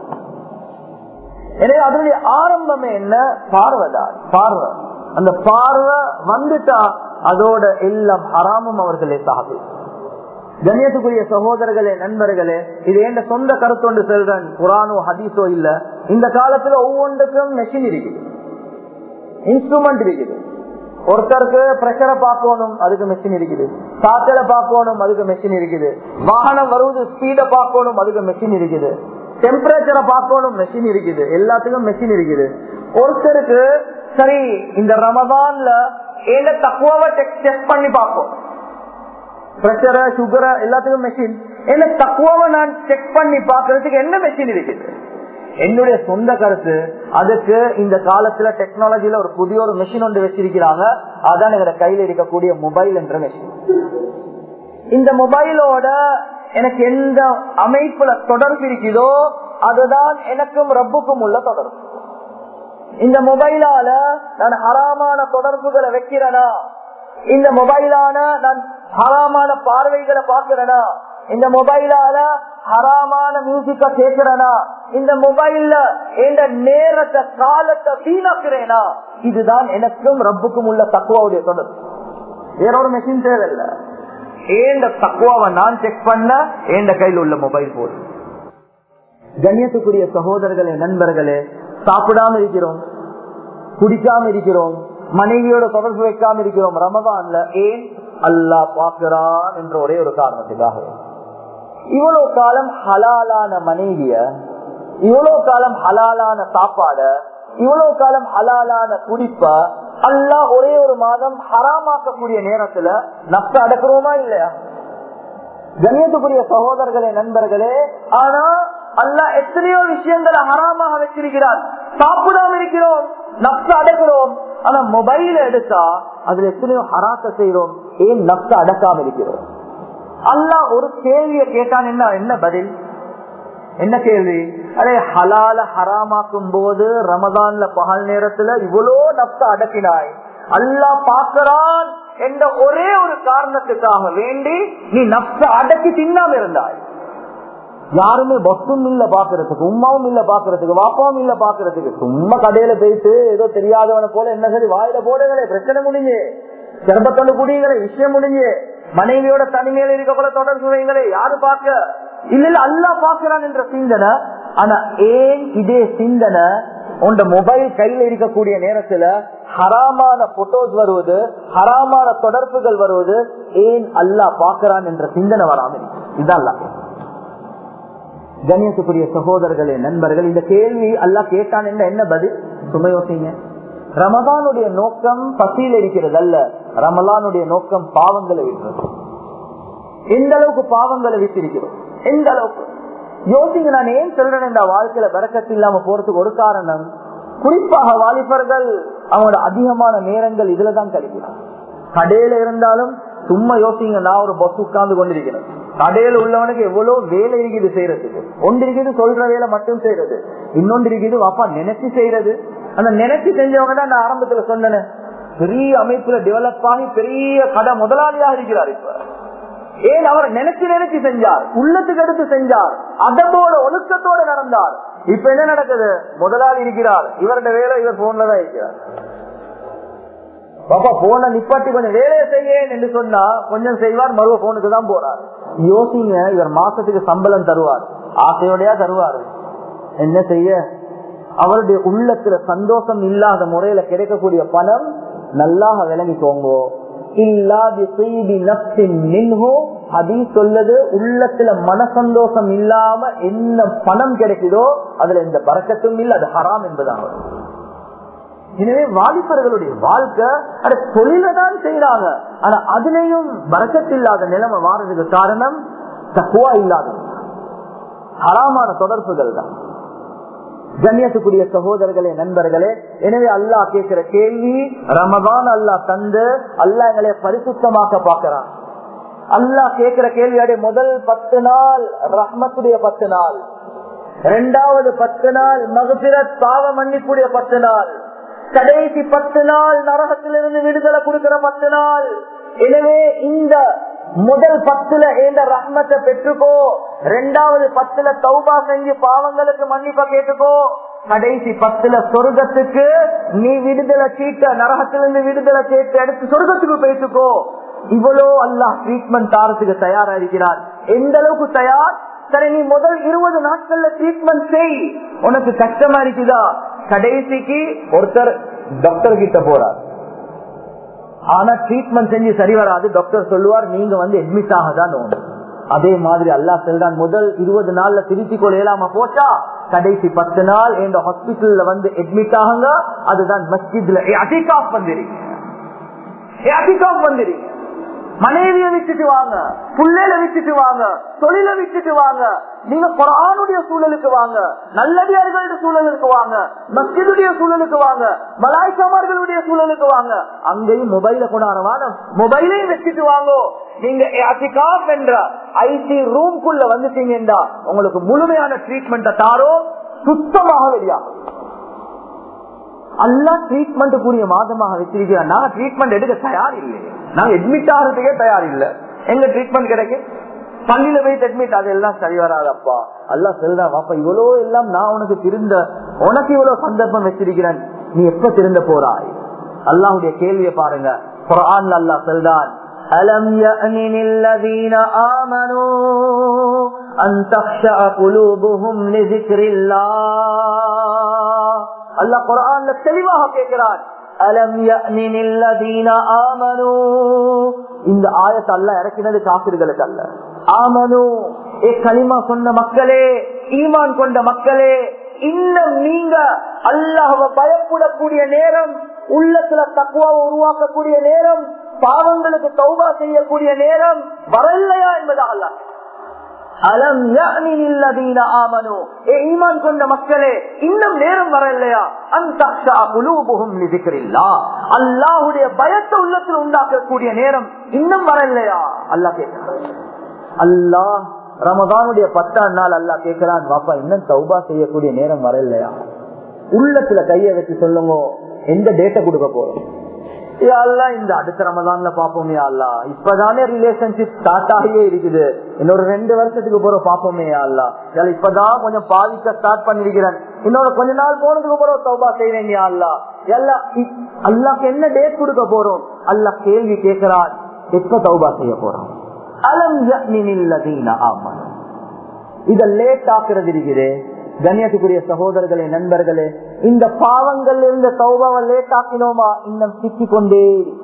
எனவே அதனுடைய ஆரம்பமே என்ன பார்வைதான் பார்வை அந்த பார்வை வந்துட்டா அதோட எல்லாம் ஹராமும் அவர்களே சாகு கண்ணியத்துக்குரிய சகோதரர்களே நண்பர்களே இது எந்த சொந்த கருத்தொண்டு செல்றன் குரானோ ஹதீஸோ இல்ல இந்த காலத்துல ஒவ்வொன்றுக்கும் மெஷின் இருக்குது இன்ஸ்ட்ருமெண்ட் இருக்குது ஒருத்தருக்கு பிரஷரை பார்க்கணும் அதுக்கு மெஷின் இருக்குது காத்தலை பார்க்கணும் அதுக்கு மெஷின் இருக்குது வாகனம் வருவது ஸ்பீட பார்க்கணும் அதுக்கு மெஷின் இருக்குது டெம்பரேச்சரை பார்க்கணும் மெஷின் இருக்குது எல்லாத்துக்கும் மெஷின் இருக்குது ஒருத்தருக்கு சரி இந்த ரமதான்ல என்ன தக்குவாவை டெஸ்ட் பண்ணி பார்ப்போம் பிரஷரை சுகரை எல்லாத்துக்கும் மெஷின் என்ன தக்குவாவை நான் செக் பண்ணி பார்க்கறதுக்கு என்ன மெஷின் இருக்குது என்னுடைய சொந்த கருத்து அதுக்கு இந்த காலத்துல டெக்னாலஜில ஒரு புதிய ஒரு மெஷின் ஒன்று வச்சிருக்கிறாங்க அதான் எங்க கையில இருக்கக்கூடிய மொபைல் என்ற மெஷின் இந்த மொபைலோட எனக்கு எந்த அமைப்புல தொடர்பு இருக்குதோ அதுதான் எனக்கும் ரப்புக்கும் உள்ள தொடர்பு இந்த மொபைலால நான் ஹராமான தொடர்புகளை வைக்கிறேனா இந்த மொபைலான நான் ஹராமான பார்வைகளை பார்க்கிறேனா இந்த மொபைலால ஹராமான மியூசிக்க கேட்கிறேனா இந்த மொபைல்ல எந்த நேரத்தை காலத்தை வீணாக்குறேனா இதுதான் எனக்கும் ரப்புக்கும் உள்ள தக்குவாவுடைய தொடர்பு வேற ஒரு மெஷின் தேவையில்லை ஏண்ட தக்குவாவை நான் செக் பண்ண ஏண்ட கையில் உள்ள மொபைல் போன் கண்ணியத்துக்குரிய சகோதரர்களே நண்பர்களே சாப்பிடாம இருக்கிறோம் குடிக்காம இருக்கிறோம் மனைவியோட தொடர்பு வைக்காம இருக்கிறோம் ரமதான்ல ஏன் அல்லாஹ் பாக்குறான் என்ற ஒரே ஒரு காரணத்துக்காக இவ்வளவு காலம் ஹலாலான மனைவிய இவ்வளவு காலம் ஹலாலான சாப்பாட இவ்வளவு காலம் ஹலாலான குடிப்ப அல்லாஹ் ஒரே ஒரு மாதம் ஹராமாக்கக்கூடிய நேரத்துல நஷ்ட அடக்குறோமா இல்லையா கண்ணியத்துக்குரிய சகோதரர்களே நண்பர்களே ஆனா அல்லா எத்தனையோ விஷயங்களை ஹராமாக வச்சிருக்கிறார் சாப்பிடாம இருக்கிறோம் நப்ச அடக்கிறோம் ஆனா மொபைல எடுத்தா அதுல எத்தனையோ ஹராத்த செய்யறோம் ஏன் நப்ச அடக்காம இருக்கிறோம் அல்லாஹ் ஒரு கேள்வியை கேட்டான் என்ன என்ன பதில் என்ன கேள்வி அதே ஹலால ஹராமாக்கும் போது ரமதான்ல பகல் நேரத்துல இவ்வளோ நப்ச அடக்கினாய் அல்லாஹ் பாக்குறான் என்ற ஒரே ஒரு காரணத்துக்காக வேண்டி நீ நப்ச அடக்கி தின்னாம இருந்தாய் யாருமே பஸ்ஸும் இல்ல பாக்குறதுக்கு உமாவும் இல்ல பாக்குறதுக்கு வாப்பாவும் இல்ல பாக்குறதுக்கு சும்மா கடையில போயிட்டு ஏதோ தெரியாதவன போல என்ன சரி வாயில போடுங்களே பிரச்சனை முடிஞ்சு சிறப்பத்தொண்டு குடிங்களே விஷயம் முடிஞ்சு மனைவியோட தனிமையில இருக்க போல தொடர்பு வைங்களே யாரு பாக்க இல்ல இல்ல அல்லா பாக்குறான் என்ற சிந்தனை ஆனா ஏன் இதே சிந்தனை உண்ட மொபைல் கையில இருக்கக்கூடிய நேரத்துல ஹராமான போட்டோஸ் வருவது ஹராமான தொடர்புகள் வருவது ஏன் அல்லா பாக்குறான் என்ற சிந்தனை வராமல் இதான் அல்லா கண்ணியத்துக்குரிய சகோதரர்களே நண்பர்கள் இந்த கேள்வி அல்லா கேட்டான் என்ன என்ன பதில் சுமை யோசிங்க ரமதானுடைய நோக்கம் பசியில் இருக்கிறது அல்ல ரமலானுடைய நோக்கம் பாவங்களை விடுறது எந்த அளவுக்கு பாவங்களை விட்டிருக்கிறோம் எந்த அளவுக்கு யோசிங்க நான் ஏன் சொல்றேன் இந்த வாழ்க்கையில பறக்கத்து இல்லாம போறதுக்கு ஒரு காரணம் குறிப்பாக வாலிபர்கள் அவங்களோட அதிகமான நேரங்கள் இதுலதான் கழிக்கிறான் கடையில இருந்தாலும் சும்மா யோசிங்க நான் ஒரு பஸ் உட்கார்ந்து கொண்டிருக்கிறேன் கடையில உள்ளவனுக்கு எவ்வளவு வேலை இருக்குது செய்யறதுக்கு ஒன்று இருக்குது சொல்ற வேலை மட்டும் செய்யறது இன்னொன்று இருக்குது வாப்பா நினைச்சு செய்யறது அந்த நினைச்சு செஞ்சவங்க தான் நான் ஆரம்பத்துல சொன்னேன் பெரிய அமைப்புல டெவலப் ஆகி பெரிய கடை முதலாளியாக இருக்கிறார் இப்ப ஏன் அவர் நினைச்சு நினைச்சு செஞ்சார் உள்ளத்துக்கு எடுத்து செஞ்சார் அதோட ஒழுக்கத்தோட நடந்தார் இப்ப என்ன நடக்குது முதலாளி இருக்கிறார் இவருடைய வேலை இவர் போன்ல தான் இருக்கிறார் பாப்பா போன நிப்பாட்டி கொஞ்சம் வேலையை செய்ய என்று சொன்னா கொஞ்சம் செய்வார் மறுவ போனுக்கு தான் போறார் யோசிங்க இவர் மாசத்துக்கு சம்பளம் தருவார் ஆசையோடையா தருவார் என்ன செய்ய அவருடைய உள்ளத்துல சந்தோஷம் இல்லாத முறையில கிடைக்கக்கூடிய பணம் நல்லாக விளங்கிக்கோங்க சொல்லுது உள்ளத்துல மன சந்தோஷம் இல்லாம என்ன பணம் கிடைக்குதோ அதுல எந்த பறக்கத்தும் இல்லை அது ஹராம் என்பதாக எனவே வாலிபர்களுடைய வாழ்க்கை அது தொழில தான் செய்யறாங்க ஆனா அதுலயும் பறக்கத்தில்லாத நிலைமை வாரதுக்கு காரணம் தக்குவா இல்லாத ஹராமான தொடர்புகள் தான் கண்ணியத்துக்குரிய சகோதரர்களே நண்பர்களே எனவே அல்லாஹ் கேட்கிற கேள்வி ரமதான் அல்லாஹ் தந்து அல்லாஹ் எங்களை பரிசுத்தமாக்க பாக்கிறான் அல்லாஹ் கேட்கிற கேள்வியோட முதல் பத்து நாள் ரஹ்மத்துடைய பத்து நாள் இரண்டாவது பத்து நாள் மகபிரத் பாவ மன்னிப்புடைய பத்து நாள் கடைசி பத்து நாள் நரகத்திலிருந்து விடுதலை கொடுக்கிற பத்து நாள் எனவே இந்த முதல் பத்துல ஏந்த ரஹ்மத்தை பெற்றுக்கோ ரெண்டாவது பத்துல தௌபா செஞ்சு பாவங்களுக்கு மன்னிப்ப கேட்டுக்கோ கடைசி பத்துல சொர்க்கத்துக்கு நீ விடுதலை சீட்ட நரகத்திலிருந்து விடுதலை கேட்டு எடுத்து சொர்க்கத்துக்கு பேசுக்கோ இவ்வளோ அல்லாஹ் ட்ரீட்மெண்ட் தாரத்துக்கு தயாரா இருக்கிறார் எந்த அளவுக்கு தயார் சரி நீ முதல் இருபது நாட்கள்ல ட்ரீட்மெண்ட் செய் உனக்கு கஷ்டமா இருக்குதா கடைசிக்கு ஒருத்தர் டாக்டர் கிட்ட போறார் ஆனா ட்ரீட்மெண்ட் செஞ்சு சரி வராது டாக்டர் சொல்லுவார் நீங்க வந்து அட்மிட் ஆகதான் அதே மாதிரி அல்லா செல்றான் முதல் இருபது நாள்ல திருத்தி கொள்ளையலாம போட்டா கடைசி பத்து நாள் எந்த ஹாஸ்பிட்டல்ல வந்து அட்மிட் ஆகுங்க அதுதான் மஸ்ஜித்ல அட்டிகாப் வந்துருங்க அட்டிகாப் வந்துருங்க மனைவிய விட்டுட்டு வாங்க புள்ளையில விட்டுட்டு வாங்க தொழில விட்டுட்டு வாங்க நீங்க குரானுடைய சூழலுக்கு வாங்க நல்லடியார்களுடைய சூழலுக்கு வாங்க மஸ்ஜிதுடைய சூழலுக்கு வாங்க மலாய்க்காமர்களுடைய சூழலுக்கு வாங்க அங்கேயும் மொபைல கொண்டாடுவாங்க மொபைலையும் வச்சுட்டு வாங்கோ நீங்க அத்திகாப் என்ற ஐசி ரூம்குள்ள வந்துட்டீங்கன்னா உங்களுக்கு முழுமையான ட்ரீட்மெண்ட்டை தாரோ சுத்தமாக வெளியாகும் அல்லா ட்ரீட்மெண்ட் கூடிய மாதமாக வச்சிருக்கிறோம் நாங்க ட்ரீட்மெண்ட் எடுக்க தயார் இல்லை நாங்க அட்மிட் ஆகிறதுக்கே தயார் இல்லை எங்க ட்ரீட்மெண்ட் கிடைக்கும் பள்ளியில போய் அட்மிட் அதெல்லாம் சரி வராதப்பா அல்லா சொல்றான் அப்பா இவ்வளவு எல்லாம் நான் உனக்கு திருந்த உனக்கு இவ்வளவு சந்தர்ப்பம் வச்சிருக்கிறேன் நீ எப்ப திருந்த போறாய் அல்லாஹுடைய கேள்வியை பாருங்க குரான் அல்லா சொல்றான் ألم يأن للذين آمنوا أن تخشع قلوبهم لذكر الله அல்லாஹ் குரான்ல தெளிவாக கேட்கிறான் அலம் ஆமனு இந்த ஆயத்தை அல்ல இறக்கினது காப்பிர்களுக்கு அல்ல ஆமனு ஏ களிமா சொன்ன மக்களே ஈமான் கொண்ட மக்களே இன்னும் நீங்க அல்லாஹவை பயப்படக்கூடிய நேரம் உள்ளத்துல தக்குவாவை உருவாக்கக்கூடிய நேரம் பாவங்களுக்கு தௌபா செய்யக்கூடிய நேரம் வரலையா என்பதா அல்லாஹ் அலம் ஆமனு ஏ ஈமான் கொண்ட மக்களே இன்னும் நேரம் வர இல்லையா அல்லாஹுடைய பயத்தை உள்ளத்தில் உண்டாக்கக்கூடிய நேரம் இன்னும் வர இல்லையா அல்லா கேட்கிறான் அல்லாஹ் ரமதானுடைய பத்தாம் நாள் அல்லா கேட்கிறான் பாப்பா இன்னும் தௌபா செய்யக்கூடிய நேரம் வர இல்லையா உள்ளத்துல கைய வச்சு சொல்லுங்க எந்த டேட்டை கொடுக்க போறோம் இந்த அடுத்த ரமதான்ல பாப்போமே அல்லா இப்பதானே ரிலேஷன்ஷிப் ஸ்டார்ட் ஆகியே இருக்குது இன்னொரு ரெண்டு வருஷத்துக்கு போற பாப்போமே அல்லா இப்பதான் கொஞ்சம் பாதிக்க ஸ்டார்ட் பண்ணிருக்கிறேன் இன்னொரு கொஞ்ச நாள் போனதுக்கு போறோம் தௌபா செய்வேன் அல்லா எல்லாம் அல்லாக்கு என்ன டேட் கொடுக்க போறோம் அல்லா கேள்வி கேட்கிறான் எப்ப தௌபா செய்ய போறோம் அலம் ஆமா இத லேட் ஆக்குறது இருக்குது கண்ணியத்துக்குரிய சகோதரர்களே நண்பர்களே இந்த பாவங்கள் இருந்த சௌபாவை லேட் ஆக்கினோமா இன்னும் சிக்கிக் கொண்டே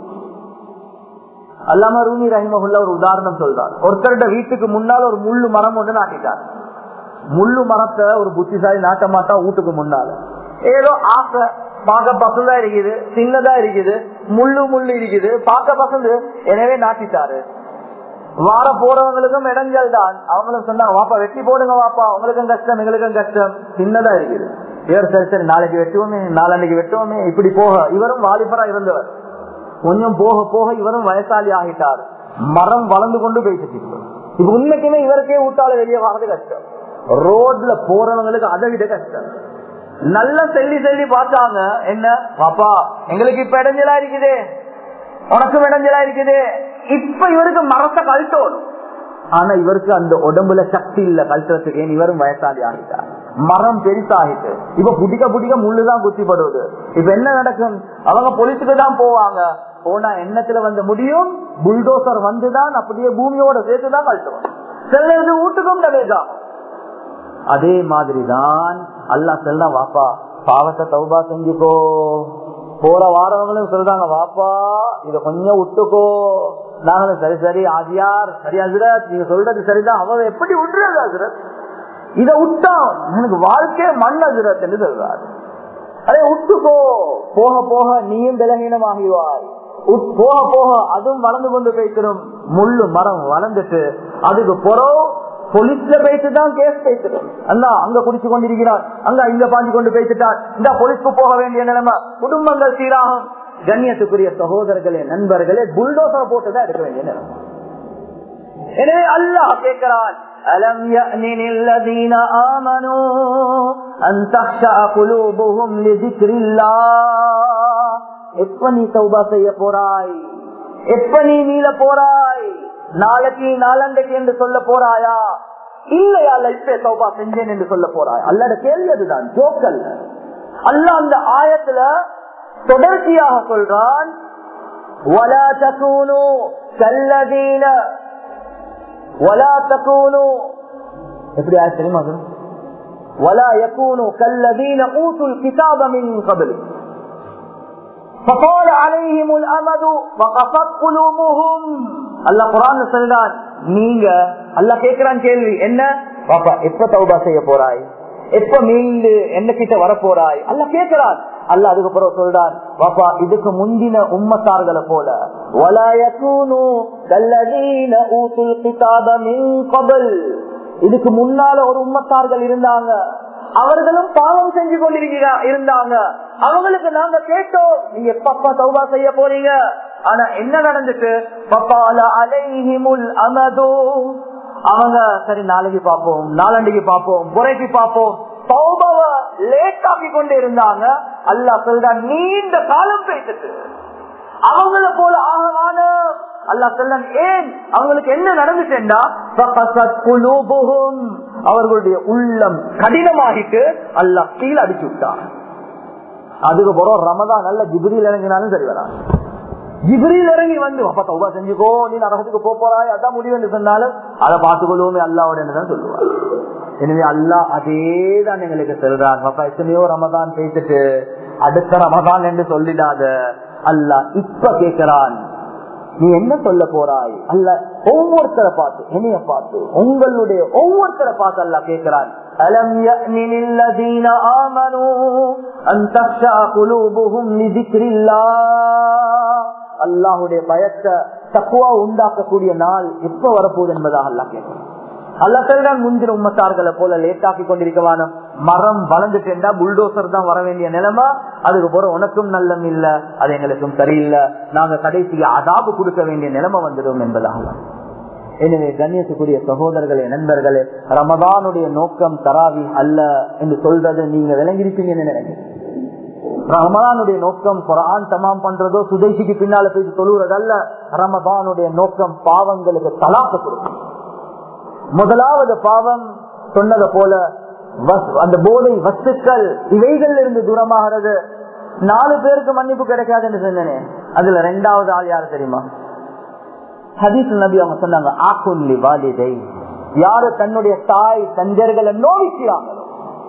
அல்லாம ரூமி ரஹிமகுல்ல ஒரு உதாரணம் சொல்றார் ஒருத்தருட வீட்டுக்கு முன்னால் ஒரு முள்ளு மரம் ஒன்று நாட்டிட்டார் முள்ளு மரத்தை ஒரு புத்திசாலி நாட்ட மாட்டா வீட்டுக்கு முன்னால ஏதோ ஆசை பார்க்க பசந்தா இருக்குது சின்னதா இருக்குது முள்ளு முள்ளு இருக்குது பார்க்க பசந்து எனவே நாட்டிட்டாரு வார போறவங்களுக்கும் இடைஞ்சல் தான் அவங்களும் சொன்னாங்க வாப்பா வெட்டி போடுங்க வாப்பா உங்களுக்கும் கஷ்டம் எங்களுக்கும் கஷ்டம் சின்னதா இருக்குது வேறு சரி சரி நாளைக்கு வெட்டுவோமே நாளன்னைக்கு வெட்டுவோமே இப்படி போக இவரும் வாலிபரா இருந்தவர் கொஞ்சம் போக போக இவரும் வயசாளி ஆகிட்டார் மரம் வளர்ந்து கொண்டு பேசிட்டு இப்ப உண்மைக்குமே இவருக்கே ஊட்டால வெளியே வாங்குறது கஷ்டம் ரோட்ல போறவங்களுக்கு அதை விட கஷ்டம் நல்ல செல்லி செல்லி பார்த்தாங்க என்ன பாப்பா எங்களுக்கு இப்ப இடைஞ்சலா இருக்குதே உனக்கும் இடைஞ்சலா இருக்குது இப்ப இவருக்கு மரத்தை கழட்டோடும் ஆனா இவருக்கு அந்த உடம்புல சக்தி இல்ல கழட்டுறதுக்கு ஏன் இவரும் வயசாளி ஆகிட்டார் மரம் பெருசாகிட்டு இப்ப புடிக்க புடிக்க முள்ளுதான் குத்திப்படுவது இப்ப என்ன நடக்கும் அவங்க பொலிசுக்கு தான் போவாங்க போனா எண்ணத்துல வந்து முடியும் புல்டோசர் வந்துதான் அப்படியே பூமியோட சேர்த்துதான் கழட்டுவோம் சிலது வீட்டுக்கும் டமேஜாகும் அதே மாதிரிதான் அல்லா செல்ல வாப்பா பாவத்தை தௌபா செஞ்சுக்கோ போற வாரவங்களும் சொல்றாங்க வாப்பா இத கொஞ்சம் விட்டுக்கோ நாங்களும் சரி சரி ஆதியார் சரி அசுரத் நீங்க சொல்றது சரிதான் அவன் எப்படி விட்டுறது அசுரத் இத விட்டான் எனக்கு வாழ்க்கை மண் அசுரத் என்று சொல்றாரு அதே விட்டுக்கோ போக போக நீயும் பலகீனமாகிவாய் போக போக அதுவும் வளர்ந்து கொண்டு போய்த்திரும் முள்ளு மரம் வளர்ந்துட்டு அதுக்கு புறம் போலீஸ்ல போயிட்டு தான் கேஸ் பேசுறோம் அண்ணா அங்க குடிச்சு கொண்டிருக்கிறார் அங்க இங்க பாஞ்சு கொண்டு பேசிட்டார் இந்த போலீஸ்க்கு போக வேண்டிய நிலைமை குடும்பங்கள் சீராகும் கண்ணியத்துக்குரிய சகோதரர்களே நண்பர்களே புல்டோசர் போட்டுதான் எடுக்க வேண்டிய நிலைமை எனவே அல்லாஹ் கேட்கிறான் ألم يأن للذين آمنوا أن تخشع قلوبهم لذكر الله எப்ப நீ தௌபா செய்ய போறாய் எப்ப நீ மீள போறாய் நாளைக்கு நாளண்டைக்கு என்று சொல்ல போறாயா இல்லையா இப்ப சௌபா செஞ்சேன் என்று சொல்ல போறாய் அல்லட கேள்வி அதுதான் ஜோக்கல் அல்ல அந்த ஆயத்துல தொடர்ச்சியாக சொல்றான் ولا تكونوا كالذين ولا تكونوا எப்படி ஆயத்து தெரியுமா அது ولا يكونوا كالذين اوتوا الكتاب من قبل فطال عليهم الامد وقصت قلوبهم அல்லாஹ் குரான் சொல்றான் நீங்க அல்லாஹ் கேட்கிறான் கேள்வி என்ன பாப்பா எப்ப தௌபா செய்ய போறாய் எப்ப மீண்டு என்ன கிட்ட வரப்போறாய் அல்ல கேட்கிறான் அல்ல அதுக்கப்புறம் சொல்றான் பாப்பா இதுக்கு முந்தின உம்மத்தார்களை போல இதுக்கு முன்னால ஒரு உம்மத்தார்கள் இருந்தாங்க அவர்களும் பாவம் செஞ்சு கொண்டிருக்கிறா இருந்தாங்க அவங்களுக்கு நாங்க கேட்டோம் நீங்க எப்பப்பா சௌபா செய்ய போறீங்க ஆனா என்ன நடந்துட்டு பப்பால அலைஹிமுல் அமதோ அவங்க சரி நாளைக்கு பார்ப்போம் நாளண்டைக்கு பார்ப்போம் குறைக்கு பார்ப்போம் சௌபாவ லேட் ஆக்கி கொண்டு இருந்தாங்க அல்லா சொல்ற நீண்ட காலம் பேசிட்டு அவங்கள போல ஆகவான அல்லா சொல்ல ஏன் அவங்களுக்கு என்ன நடந்துட்டேன்டா அவர்களுடைய உள்ளம் கடினமாகிட்டு அல்லா கீழே அடிச்சு விட்டான் அதுக்கு போறோம் ரமதான் நல்ல ஜிபிரியில் இறங்கினாலும் சரி வரா ஜிபிரியில் இறங்கி வந்து அப்பா தௌபா செஞ்சுக்கோ நீ நரகத்துக்கு போக போறாய் அதான் முடிவு சொன்னாலும் அதை பார்த்துக்கொள்வோமே அல்லாவோட தான் சொல்லுவார் எனவே அல்லா அதே தான் எங்களுக்கு சொல்றான் அப்பா எத்தனையோ ரமதான் பேசிட்டு அடுத்த ரமதான் என்று சொல்லிடாத அல்லா இப்ப கேட்கிறான் நீ என்ன சொல்ல போறாய் அல்ல ஒவ்வொருத்தரை பார்த்து என்னைய பார்த்து உங்களுடைய ஒவ்வொருத்தரை பார்த்து அல்ல கேட்கிறான் ألم يأن للذين آمنوا أن تخشع قلوبهم لذكر الله அல்லாஹுடைய பயத்தை தக்குவா உண்டாக்கக்கூடிய நாள் எப்ப வரப்போகுது என்பதாக அல்லா கேட்கிறான் அல்லத்தான் முந்தின உம்மத்தார்களை போல லேட்டாக்கி கொண்டிருக்கவான மரம் வளர்ந்துட்டா புல்டோசர் தான் வர வேண்டிய நிலைமை அதுக்கு போற உனக்கும் நல்லம் இல்ல அது எங்களுக்கும் சரியில்லை நாங்க கடைசிக்கு அதாபு கொடுக்க வேண்டிய நிலைமை வந்துடும் என்பதாக எனவே கண்ணியத்துக்குரிய சகோதரர்களே நண்பர்களே ரமதானுடைய நோக்கம் தராவி அல்ல என்று சொல்றது நீங்க விளங்கிருப்பீங்கன்னு நினைக்கிறேன் ரமதானுடைய நோக்கம் குரான் தமாம் பண்றதோ சுதேசிக்கு பின்னால போய் தொழுறதல்ல ரமதானுடைய நோக்கம் பாவங்களுக்கு தலாக்க கொடுக்கும் முதலாவது பாவம் சொன்னதை போல அந்த போதை வஸ்துக்கள் இவைகள் இருந்து தூரமாகிறது நாலு பேருக்கு மன்னிப்பு கிடைக்காது என்று சொன்னேன் அதுல ரெண்டாவது ஆள் யாரு தெரியுமா ஹதீஸ் நபி அவங்க சொன்னாங்க ஆக்குல்லி வாலிதை யாரு தன்னுடைய தாய் தஞ்சர்களை நோவிக்கிறாங்களோ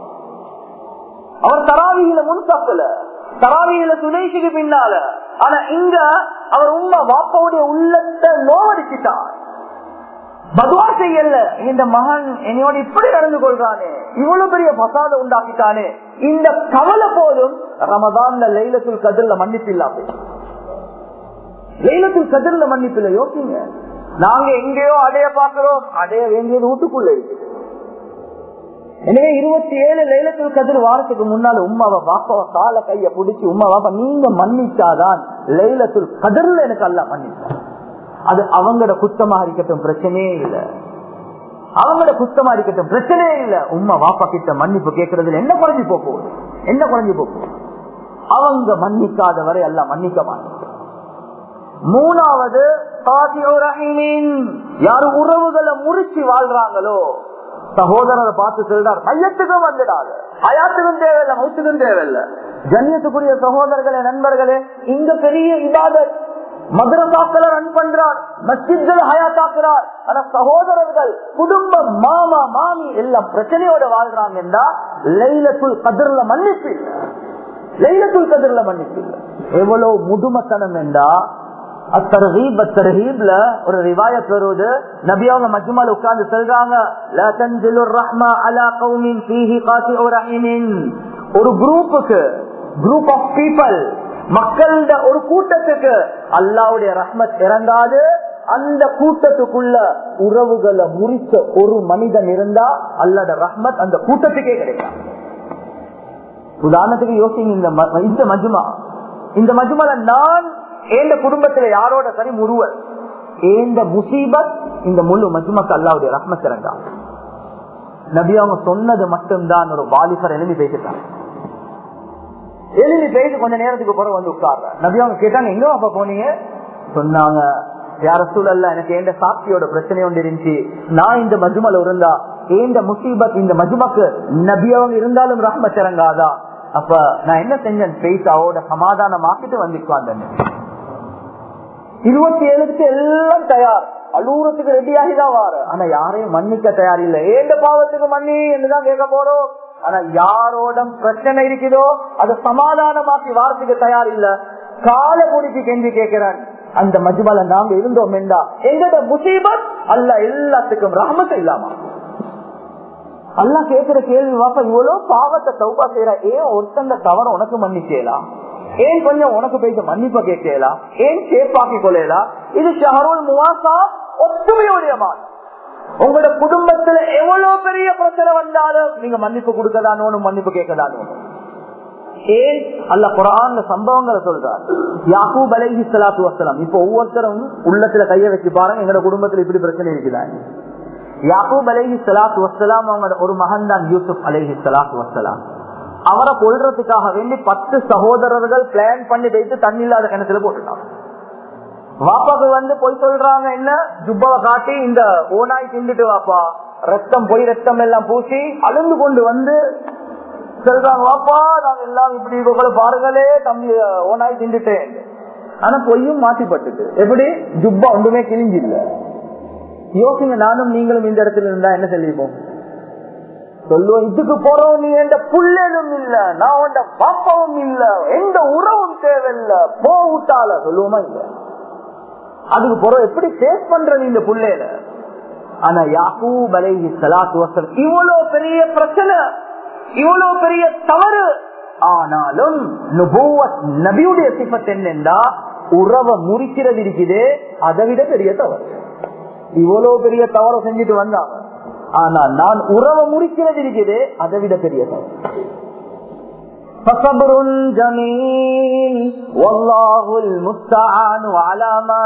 அவர் தராவியில முன்சாக்கல தராவியில சுதேசிக்கு பின்னால ஆனா இங்க அவர் உண்மை வாப்பாவுடைய உள்ளத்தை நோவடிச்சுட்டார் பதுவா செய்யல இந்த மகன் என்னையோட இப்படி நடந்து கொள்றானே இவ்வளவு பெரிய பசாத உண்டாக்கிட்டானே இந்த கவலை போலும் ரமதான்ல லைலத்துல் கதிர்ல மன்னிப்பு இல்லாம லைலத்துல் கதிர்ல மன்னிப்பு இல்ல யோசிங்க நாங்க எங்கேயோ அடைய பாக்குறோம் அடைய வேண்டியது வீட்டுக்குள்ள இருக்கு எனவே இருபத்தி ஏழு லைலத்துல் கதிர் வாரத்துக்கு முன்னால உமாவை பாப்பாவை கால கைய பிடிச்சி உமா பாப்பா நீங்க மன்னிச்சாதான் லைலத்துல் கதிர்ல எனக்கு அல்ல மன்னிச்சா அது அவங்களோட குத்தமாக இருக்கட்டும் பிரச்சனையே இல்லை அவங்களோட குத்தமா இருக்கட்டும் பிரச்சனையே இல்ல உமா வாப்பா கிட்ட மன்னிப்பு கேட்கறதுல என்ன குறைஞ்சு போகுது என்ன குறைஞ்சு போகும் அவங்க மன்னிக்காத வரை எல்லாம் மன்னிக்க மாட்டாங்க மூணாவது யாரு உறவுகளை முறிச்சு வாழ்றாங்களோ சகோதரரை பார்த்து சொல்றார் மையத்துக்கும் வந்துடாது ஹயாத்துக்கும் தேவையில்லை மௌத்துக்கும் தேவையில்லை ஜன்யத்துக்குரிய சகோதரர்களே நண்பர்களே இங்க பெரிய இபாதத் மதுரசாக்களை ரன் பண்றார் மஸ்ஜித்கள் ஹயாத்தாக்குறார் ஆனா சகோதரர்கள் குடும்பம் மாமா மாமி எல்லாம் பிரச்சனையோட வாழ்றாங்க என்றா லைலத்துல் கதிர்ல மன்னிப்பு இல்லை லைலத்துல் கதிர்ல மன்னிப்பு இல்லை எவ்வளவு முதுமத்தனம் என்றா அத்தரகீப் அத்தரகீப்ல ஒரு ரிவாயத் வருவது நபி அவங்க மஜ்மால உட்கார்ந்து சொல்றாங்க லா தன்சிலு ரஹ்மா அலா கௌமின் ஃபீஹி காசிஉ ரஹீமின் ஒரு குரூப்புக்கு குரூப் ஆஃப் பீப்பிள் மக்கள ஒரு கூட்டத்துக்கு அல்லாவுடைய ரஹ்மத் இறங்காது அந்த கூட்டத்துக்குள்ள உறவுகளை முறிச்ச ஒரு மனிதன் இருந்தா அல்லாட ரஹ்மத் அந்த கூட்டத்துக்கே கிடைக்கும் உதாரணத்துக்கு யோசிங்க இந்த ம- இந்த மஜ்மா இந்த மஜ்மால நான் ஏந்த குடும்பத்துல யாரோட சரி முருவல் ஏந்த முசீபத் இந்த முழு மஜ்மக்கு அல்லாவுடைய ரஹ்மத் இறங்கா நபி அவங்க சொன்னது மட்டும்தான் ஒரு வாலிபர் எழுதி பேசிட்டாங்க எழுதி பேசி கொஞ்ச நேரத்துக்கு பிறகு வந்து உட்கார்ற நபி அவங்க கேட்டாங்க எங்க அப்ப போனீங்க சொன்னாங்க யார சூழல்ல எனக்கு ஏண்ட சாட்சியோட பிரச்சனை ஒன்று இருந்துச்சு நான் இந்த மஜ்மல இருந்தா ஏண்ட முசீபத் இந்த மஜ்மக்கு நபி அவங்க இருந்தாலும் ரஹ்மத் இறங்காதா அப்ப நான் என்ன செஞ்சேன் பேசாவோட சமாதானமாக்கிட்டு வந்து உட்கார்ந்தேன் இருபத்தி ஏழுக்கு எல்லாம் தயார் அலூரத்துக்கு ரெடியாகி தான் வார ஆனா யாரையும் மன்னிக்க தயார் இல்லை ஏண்ட பாவத்துக்கு மன்னி என்றுதான் கேட்க போறோம் ஆனா யாரோட பிரச்சனை இருக்குதோ அதை சமாதானமாக்கி வாரத்துக்கு தயார் இல்ல கால முடிக்கு கெஞ்சி கேட்கிறான் அந்த மஜ்மல நாங்க இருந்தோம் என்றா எங்கட முசீபத் அல்ல எல்லாத்துக்கும் ரஹமத்து இல்லாம அல்லா கேட்கிற கேள்வி வாப்பா இவ்வளவு பாவத்தை சௌபா செய்யற ஏன் ஒருத்தந்த தவற உனக்கு மன்னிக்கலாம் ஏன் கொஞ்சம் உனக்கு போயிட்டு மன்னிப்ப கேட்கலாம் ஏன் சேப்பாக்கி கொள்ளலாம் இது ஷஹருல் முவாசா ஒத்துமையுடைய மாதம் உங்களோட குடும்பத்துல எவ்வளவு பெரிய பிரச்சனை வந்தாலும் நீங்க மன்னிப்பு கொடுக்கதானோன்னு மன்னிப்பு கேட்கதானோ ஏன் அல்ல குரான் சம்பவங்களை சொல்றார் யாக்கூப் அலைஹி சலாத்து வசலாம் இப்ப ஒவ்வொருத்தரும் உள்ளத்துல கைய வச்சு பாருங்க எங்களோட குடும்பத்துல இப்படி பிரச்சனை இருக்குதான் யாக்கூப் அலைஹி சலாத்து வசலாம் அவங்க ஒரு மகன் தான் யூசுப் அலைஹி சலாத்து வசலாம் அவரை கொள்றதுக்காக வேண்டி பத்து சகோதரர்கள் பிளான் பண்ணி வைத்து தண்ணி இல்லாத கிணத்துல போட்டுட்டாங்க வாப்பாக்கு வந்து போய் சொல்றாங்க என்ன ஜுப்பாவை காட்டி இந்த ஓனாய் திண்டுட்டு வாப்பா ரத்தம் பொய் ரத்தம் எல்லாம் பூசி அழுந்து கொண்டு வந்து சொல்றாங்க வாப்பா நாங்க எல்லாம் இப்படி கூட பாருங்களே தம்பி ஓனாய் திண்டுட்டேன் ஆனா பொய்யும் மாட்டிப்பட்டுட்டு எப்படி ஜுப்பா ஒன்றுமே கிழிஞ்சு இல்ல யோசிங்க நானும் நீங்களும் இந்த இடத்துல இருந்தா என்ன சொல்லிப்போம் சொல்லுவோம் இதுக்கு போறோம் நீ எந்த புள்ளலும் இல்ல நான் உண்ட பாப்பாவும் இல்ல எந்த உறவும் தேவையில்ல போ விட்டால சொல்லுவோமா இல்ல அதுக்கு போறோம் எப்படி சேஸ் பண்றது இந்த புள்ளையில ஆனா யாக்கூப் அலைஹி சலாத்து வசல் இவ்வளவு பெரிய பிரச்சனை இவ்வளவு பெரிய தவறு ஆனாலும் நபியுடைய சிபத் என்னென்றா உறவை முறிக்கிறது இருக்குது அதை விட பெரிய தவறு இவ்வளவு பெரிய தவறை செஞ்சுட்டு வந்தாங்க ஆனா நான் உறவை முறிக்கிறது இருக்குது அதை விட பெரிய தவறு فصبر جميل والله المستعان على ما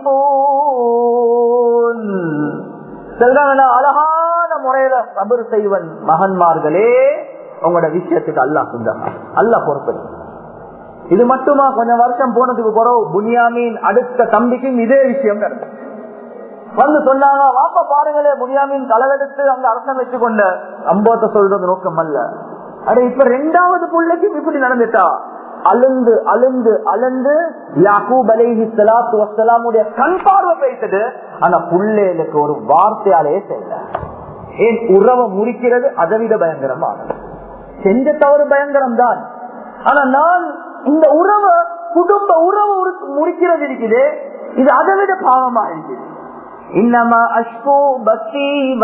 تصفون சொல்றாங்க அழகான முறையில சபர் செய்வன் மகன்மார்களே உங்களோட விஷயத்துக்கு அல்லா சுந்தரம் அல்லா பொறுப்பது இது மட்டுமா கொஞ்சம் வருஷம் போனதுக்கு பிறகு புனியாமின் அடுத்த தம்பிக்கும் இதே விஷயம் நடந்தது வந்து சொன்னாங்க வாப்ப பாருங்களே புனியாமின் தலைவெடுத்து அங்க அரசன் வச்சுக்கொண்ட சம்பவத்தை சொல்றது நோக்கம் அல்ல அட இப்ப ரெண்டாவது பிள்ளைக்கும் இப்படி நடந்துட்டா அழுந்து அழுந்து அழுந்து யாக்கூப் அலேஹி சலாத்து வசலாமுடைய கண் பார்வை பேசுது ஆனா புள்ளைகளுக்கு ஒரு வார்த்தையாலே செய்யல ஏன் உறவை முறிக்கிறது அதை விட பயங்கரமா செஞ்ச தவறு பயங்கரம் தான் ஆனா நான் இந்த உறவை குடும்ப உறவு முறிக்கிறது இருக்குது இது அதை விட பாவமா இருக்குது இன்னமா அஷ்பு பக்தி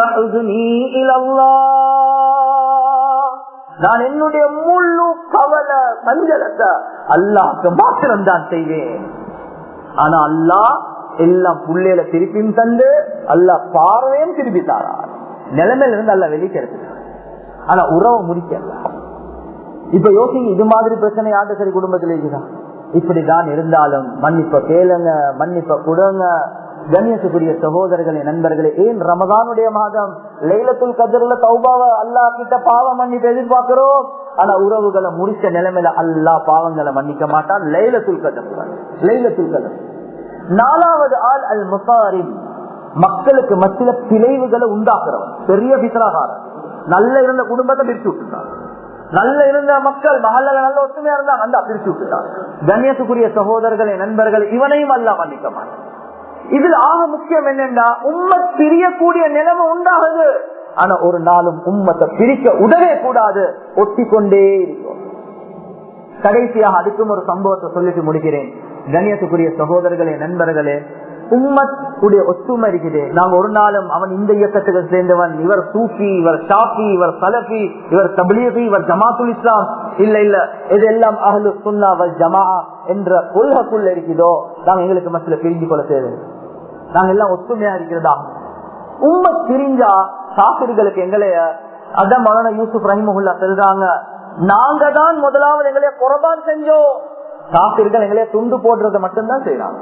நான் என்னுடைய முழு கவலை சஞ்சலத்தை அல்லாக்கு மாத்திரம் தான் செய்வேன் ஆனா அல்லா எல்லாம் புள்ளையில திருப்பியும் தந்து அல்லா பார்வையும் திருப்பி தாரார் நிலைமையில இருந்து அல்ல வெளிக்கிறது ஆனா உறவை முடிக்கல இப்ப யோசிங்க இது மாதிரி பிரச்சனை யார்கிட்ட சரி குடும்பத்தில் இருக்குதான் இப்படிதான் இருந்தாலும் மன்னிப்ப கேளுங்க மன்னிப்ப கொடுங்க கண்ணியத்துக்குரிய சகோதரர்களே நண்பர்களே ஏன் ரமதானுடைய மாதம் லைலத்துல் கதிரில தௌபாவ அல்லா கிட்ட பாவம் மன்னிப்பு எதிர்பார்க்கிறோம் ஆனா உறவுகளை முடிச்ச நிலைமையில அல்லா பாவங்களை மன்னிக்க மாட்டான் லைலத்துல் கதர் லைலத்துல் கதர் நாலாவது ஆள் அல் முசாரின் மக்களுக்கு மத்திய பிழைவுகளை உண்டாக்குறவன் பெரிய பிசராகாரன் நல்ல இருந்த குடும்பத்தை பிரிச்சு விட்டுட்டான் நல்ல இருந்த மக்கள் மகள நல்ல ஒத்துமையா இருந்தாங்க அந்த பிரிச்சு விட்டுட்டான் கண்ணியத்துக்குரிய சகோதரர்களே நண்பர்கள் இவனையும் அல்லா மன்னிக்க மாட்டான் இதில் ஆக முக்கியம் என்னன்னா உம்மத் பிரியக்கூடிய நிலைமை உண்டாகுது ஆனா ஒரு நாளும் உம்மத்தை பிரிக்க உடவே கூடாது ஒட்டி கொண்டே இருக்கும் கடைசியாக அதுக்கும் ஒரு சம்பவத்தை சொல்லிட்டு முடிக்கிறேன் கணியத்துக்குரிய சகோதரர்களே நண்பர்களே உம்மத் உடைய ஒத்துமை இருக்குது நாங்க ஒரு நாளும் அவன் இந்த இயக்கத்துக்கு சேர்ந்தவன் இவர் சூஃபி இவர் ஷாஃபி இவர் சலஃபி இவர் தபிலீகி இவர் ஜமாத்துல் இஸ்லாம் இல்ல இல்ல இதெல்லாம் அஹ்லு சுன்னா வல் ஜமா என்ற கொள்கைக்குள்ள இருக்குதோ நாங்க எங்களுக்கு மத்தியில பிரிஞ்சு கொள்ள தேவை நாங்க எல்லாம் ஒத்துமையா இருக்கிறதா உண்மை பிரிஞ்சா சாப்பிடுகளுக்கு எங்களைய அதான் மகன யூசுப் ரஹிமஹுல்லா சொல்றாங்க நாங்க தான் முதலாவது எங்களைய குரபான் செஞ்சோம் சாப்பிடுகள் எங்களைய துண்டு போடுறதை மட்டும்தான் செய்யறாங்க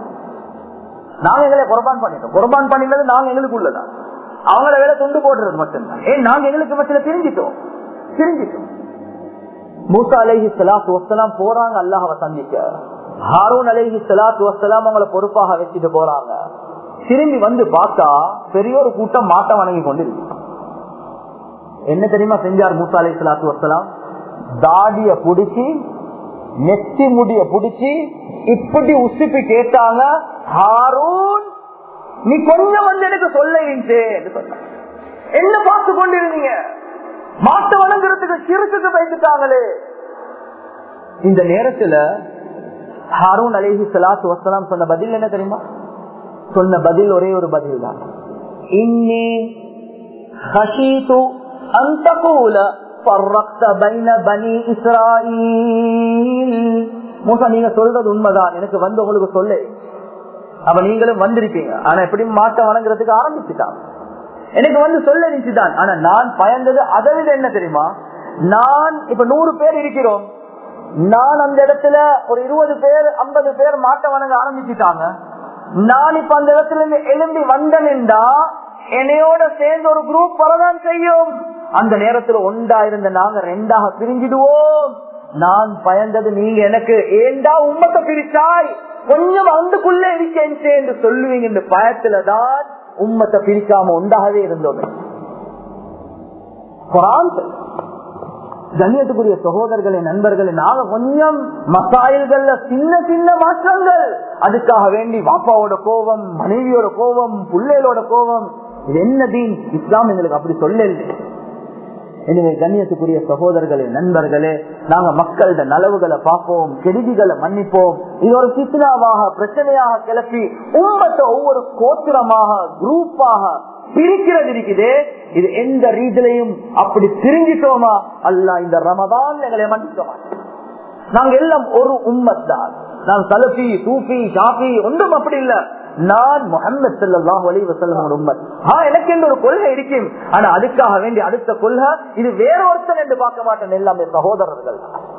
நாங்க எங்களை குரபான் பண்ணிட்டோம் குரபான் பண்ணினது நாங்க எங்களுக்கு உள்ளதான் அவங்கள வேலை துண்டு போடுறது மட்டும்தான் ஏன் நாங்க எங்களுக்கு மத்தியில பிரிஞ்சிட்டோம் பிரிஞ்சிட்டோம் மூசா அலேஹி சலாத்து வசலாம் போறாங்க அல்லாஹாவை சந்திக்க ஹாரூன் அலேஹி சலாத்து வசலாம் அவங்கள பொறுப்பாக வச்சுட்டு போறாங்க திரும்பி வந்து பார்த்தா பெரிய ஒரு கூட்டம் மாட்டம் வணங்கி கொண்டு என்ன தெரியுமா செஞ்சார் மூசா அலி சலாத்து வசலாம் தாடிய புடிச்சு நெத்தி முடிய புடிச்சு இப்படி உசுப்பி கேட்டாங்க ஹாரூன் நீ கொஞ்சம் வந்து எனக்கு சொல்ல என்ன பார்த்து கொண்டிருந்தீங்க மாட்டு வணங்குறதுக்கு சிறுசுக்கு வைத்துட்டாங்களே இந்த நேரத்துல ஹாரூன் அலேஹி சலாத்து வசலாம் சொன்ன பதில் என்ன தெரியுமா சொன்ன பதில் ஒரே ஒரு பதில் தான் இன்னி ஹஷீது அந்த கூல فرقت بين بني إسرائيل மூசா நீங்க சொல்றது உண்மைதான் எனக்கு வந்து உங்களுக்கு சொல்லு அப்ப நீங்களும் வந்திருப்பீங்க ஆனா எப்படி மாட்ட வணங்குறதுக்கு ஆரம்பிச்சுட்டான் எனக்கு வந்து சொல்ல நிச்சுதான் ஆனா நான் பயந்தது அதை விட என்ன தெரியுமா நான் இப்ப நூறு பேர் இருக்கிறோம் நான் அந்த இடத்துல ஒரு இருபது பேர் ஐம்பது பேர் மாட்ட வணங்க ஆரம்பிச்சுட்டாங்க நான் இப்ப அந்த இடத்துல இருந்து எழும்பி வந்தேன்டா என்னையோட சேர்ந்து ஒரு குரூப் வரதான் செய்யும் அந்த நேரத்துல ஒன்றா இருந்த நாங்க ரெண்டாக பிரிஞ்சிடுவோம் நான் பயந்தது நீங்க எனக்கு ஏண்டா உம்மத்தை பிரிச்சாய் கொஞ்சம் அந்துக்குள்ள இருக்கேன் என்று சொல்லுவீங்க இந்த பயத்துலதான் உம்மத்தை பிரிக்காம ஒன்றாகவே இருந்தோம் குரான் சொல்லு. கண்ணியத்துக்குரிய சகோதரர்களே நண்பர்களே நாங்க கொஞ்சம் மசாயல்கள்ல சின்ன சின்ன மாற்றங்கள் அதுக்காக வேண்டி பாப்பாவோட கோபம் மனைவியோட கோபம் பிள்ளைகளோட கோபம் இது என்ன தீன் இஸ்லாம் எங்களுக்கு அப்படி சொல்லல எனவே கண்ணியத்துக்குரிய சகோதரர்களே நண்பர்களே நாங்க மக்களோட நலவுகளை பார்ப்போம் கெடுதிகளை மன்னிப்போம் இது ஒரு சித்னாவாக பிரச்சனையாக கிளப்பி உண்மத்தை ஒவ்வொரு கோத்திரமாக குரூப்பாக பிரிக்கிறது இருக்குதே இது எந்த ரீதிலையும் அப்படி பிரிஞ்சிட்டோமா அல்ல இந்த ரமதான் எங்களை மன்னிக்க நாங்க எல்லாம் ஒரு உம்மத் தான் நான் சலபி சூஃபி ஷாஃபி ஒன்றும் அப்படி இல்ல நான் முகமது சல்லாஹ் அலி வசல்லம் உம்மத் ஆ எனக்கு என்று ஒரு கொள்கை இருக்கும் ஆனா அதுக்காக வேண்டி அடுத்த கொள்கை இது வேற ஒருத்தன் என்று பார்க்க மாட்டேன் எல்லாமே சகோதரர்கள்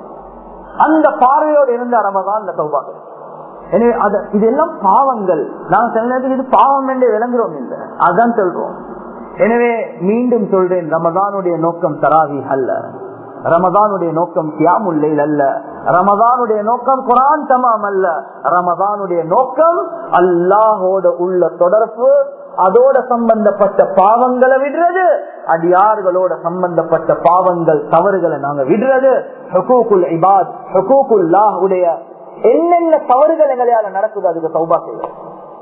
அந்த பார்வையோடு இருந்த ரமதான் இந்த சௌபாக எனவே அது இதெல்லாம் பாவங்கள் நாங்க சில நேரத்தில் இது பாவம் என்று விளங்குறோம் இல்லை அதான் சொல்றோம் எனவே மீண்டும் சொல்றேன் ரமதானுடைய நோக்கம் தராவி அல்ல ரமதானுடைய நோக்கம் கியாமுல்லைல் அல்ல ரமதானுடைய நோக்கம் குரான் தமாம் அல்ல ரமதானுடைய நோக்கம் அல்லாஹோட உள்ள தொடர்பு அதோட சம்பந்தப்பட்ட பாவங்களை விடுறது அடியார்களோட சம்பந்தப்பட்ட பாவங்கள் தவறுகளை நாங்க விடுறது ஹுகூக்குல் இபாத் ஹுகூக்குல்லாஹ் உடைய என்னென்ன தவறுகள் எங்களையால நடக்குது அதுக்கு சௌபா செய்வது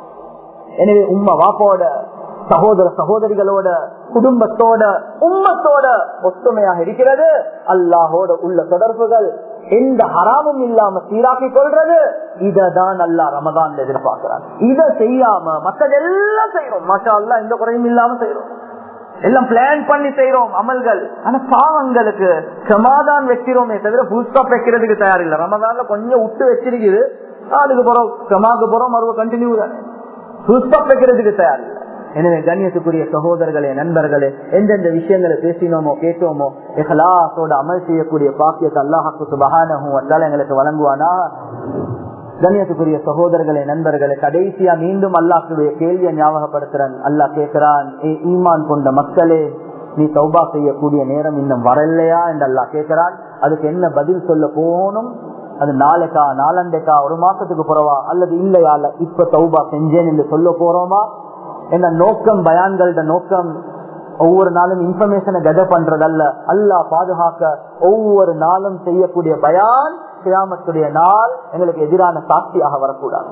எனவே உம்மா வாப்போட சகோதர சகோதரிகளோட குடும்பத்தோட உம்மத்தோட ஒத்துமையாக இருக்கிறது அல்லாஹோட உள்ள தொடர்புகள் எந்த ஹராமும் இல்லாம சீராக்கி கொள்றது இததான் அல்லா ரமதான் எதிர்பார்க்கிறாங்க இதை செய்யாம மற்றதெல்லாம் செய்யறோம் மஷா அல்லா எந்த குறையும் இல்லாம செய்யறோம் எல்லாம் பிளான் பண்ணி செய்யறோம் அமல்கள் ஆனா பாவங்களுக்கு சமாதான் வைக்கிறோமே தவிர புல் ஸ்டாப் வைக்கிறதுக்கு தயார் இல்ல ரமதான்ல கொஞ்சம் விட்டு வச்சிருக்குது அதுக்கு போறோம் சமாக்கு போறோம் மறுபடியும் கண்டினியூ தானே புல் ஸ்டாப் வைக்கிறதுக்கு தயார் இல்ல எனவே கண்ணியத்துக்குரிய சகோதரர்களே நண்பர்களே எந்தெந்த விஷயங்களை பேசினோமோ கேட்டோமோ எஹலாசோட அமல் செய்யக்கூடிய பாக்கியத்தை அல்லாஹாக்கு சுபகானகும் எங்களுக்கு வழங்குவானா கண்ணியத்துக்குரிய சகோதரர்களே நண்பர்களே கடைசியா மீண்டும் அல்லாஹுடைய கேள்வியை ஞாபகப்படுத்துறன் அல்லாஹ் கேட்கிறான் ஏ ஈமான் கொண்ட மக்களே நீ சௌபா செய்யக்கூடிய நேரம் இன்னும் வரலையா என்று அல்லாஹ் கேட்கிறான் அதுக்கு என்ன பதில் சொல்ல போகணும் அது நாளைக்கா நாலண்டைக்கா ஒரு மாசத்துக்கு போறவா அல்லது இல்லையா இப்ப சௌபா செஞ்சேன் என்று சொல்ல போறோமா என்ன நோக்கம் பயான்களோட நோக்கம் ஒவ்வொரு நாளும் இன்ஃபர்மேஷனை கெதர் பண்றதல்ல அல்லாஹ் பாதுகாக்க ஒவ்வொரு நாளும் செய்யக்கூடிய பயான் கியாமத்துடைய நாள் எங்களுக்கு எதிரான சாட்சியாக வரக்கூடாது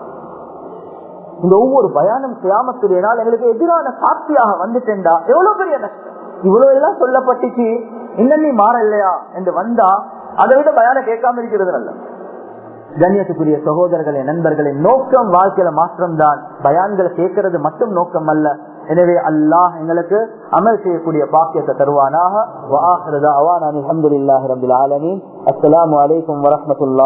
இந்த ஒவ்வொரு பயானும் கியாமத்துடைய நாள் எங்களுக்கு எதிரான சாட்சியாக வந்துட்டேன்டா எவ்வளவு பெரிய நஷ்டம் இவ்வளவு எல்லாம் சொல்லப்பட்டுச்சு இன்னும் நீ மாற இல்லையா என்று வந்தா அதை விட பயான கேட்காம இருக்கிறது நல்ல கண்ணியத்துக்குரிய சகோதரர்களே நண்பர்களே நோக்கம் வாழ்க்கையில மாற்றம் தான் பயான்களை கேட்கறது மட்டும் நோக்கம் அல்ல எனவே அல்லாஹ் எங்களுக்கு அமல் செய்யக்கூடிய பாக்கியத்தை தருவானாக அஸ்லாம் வலைக்கம் வரமத்துல்லா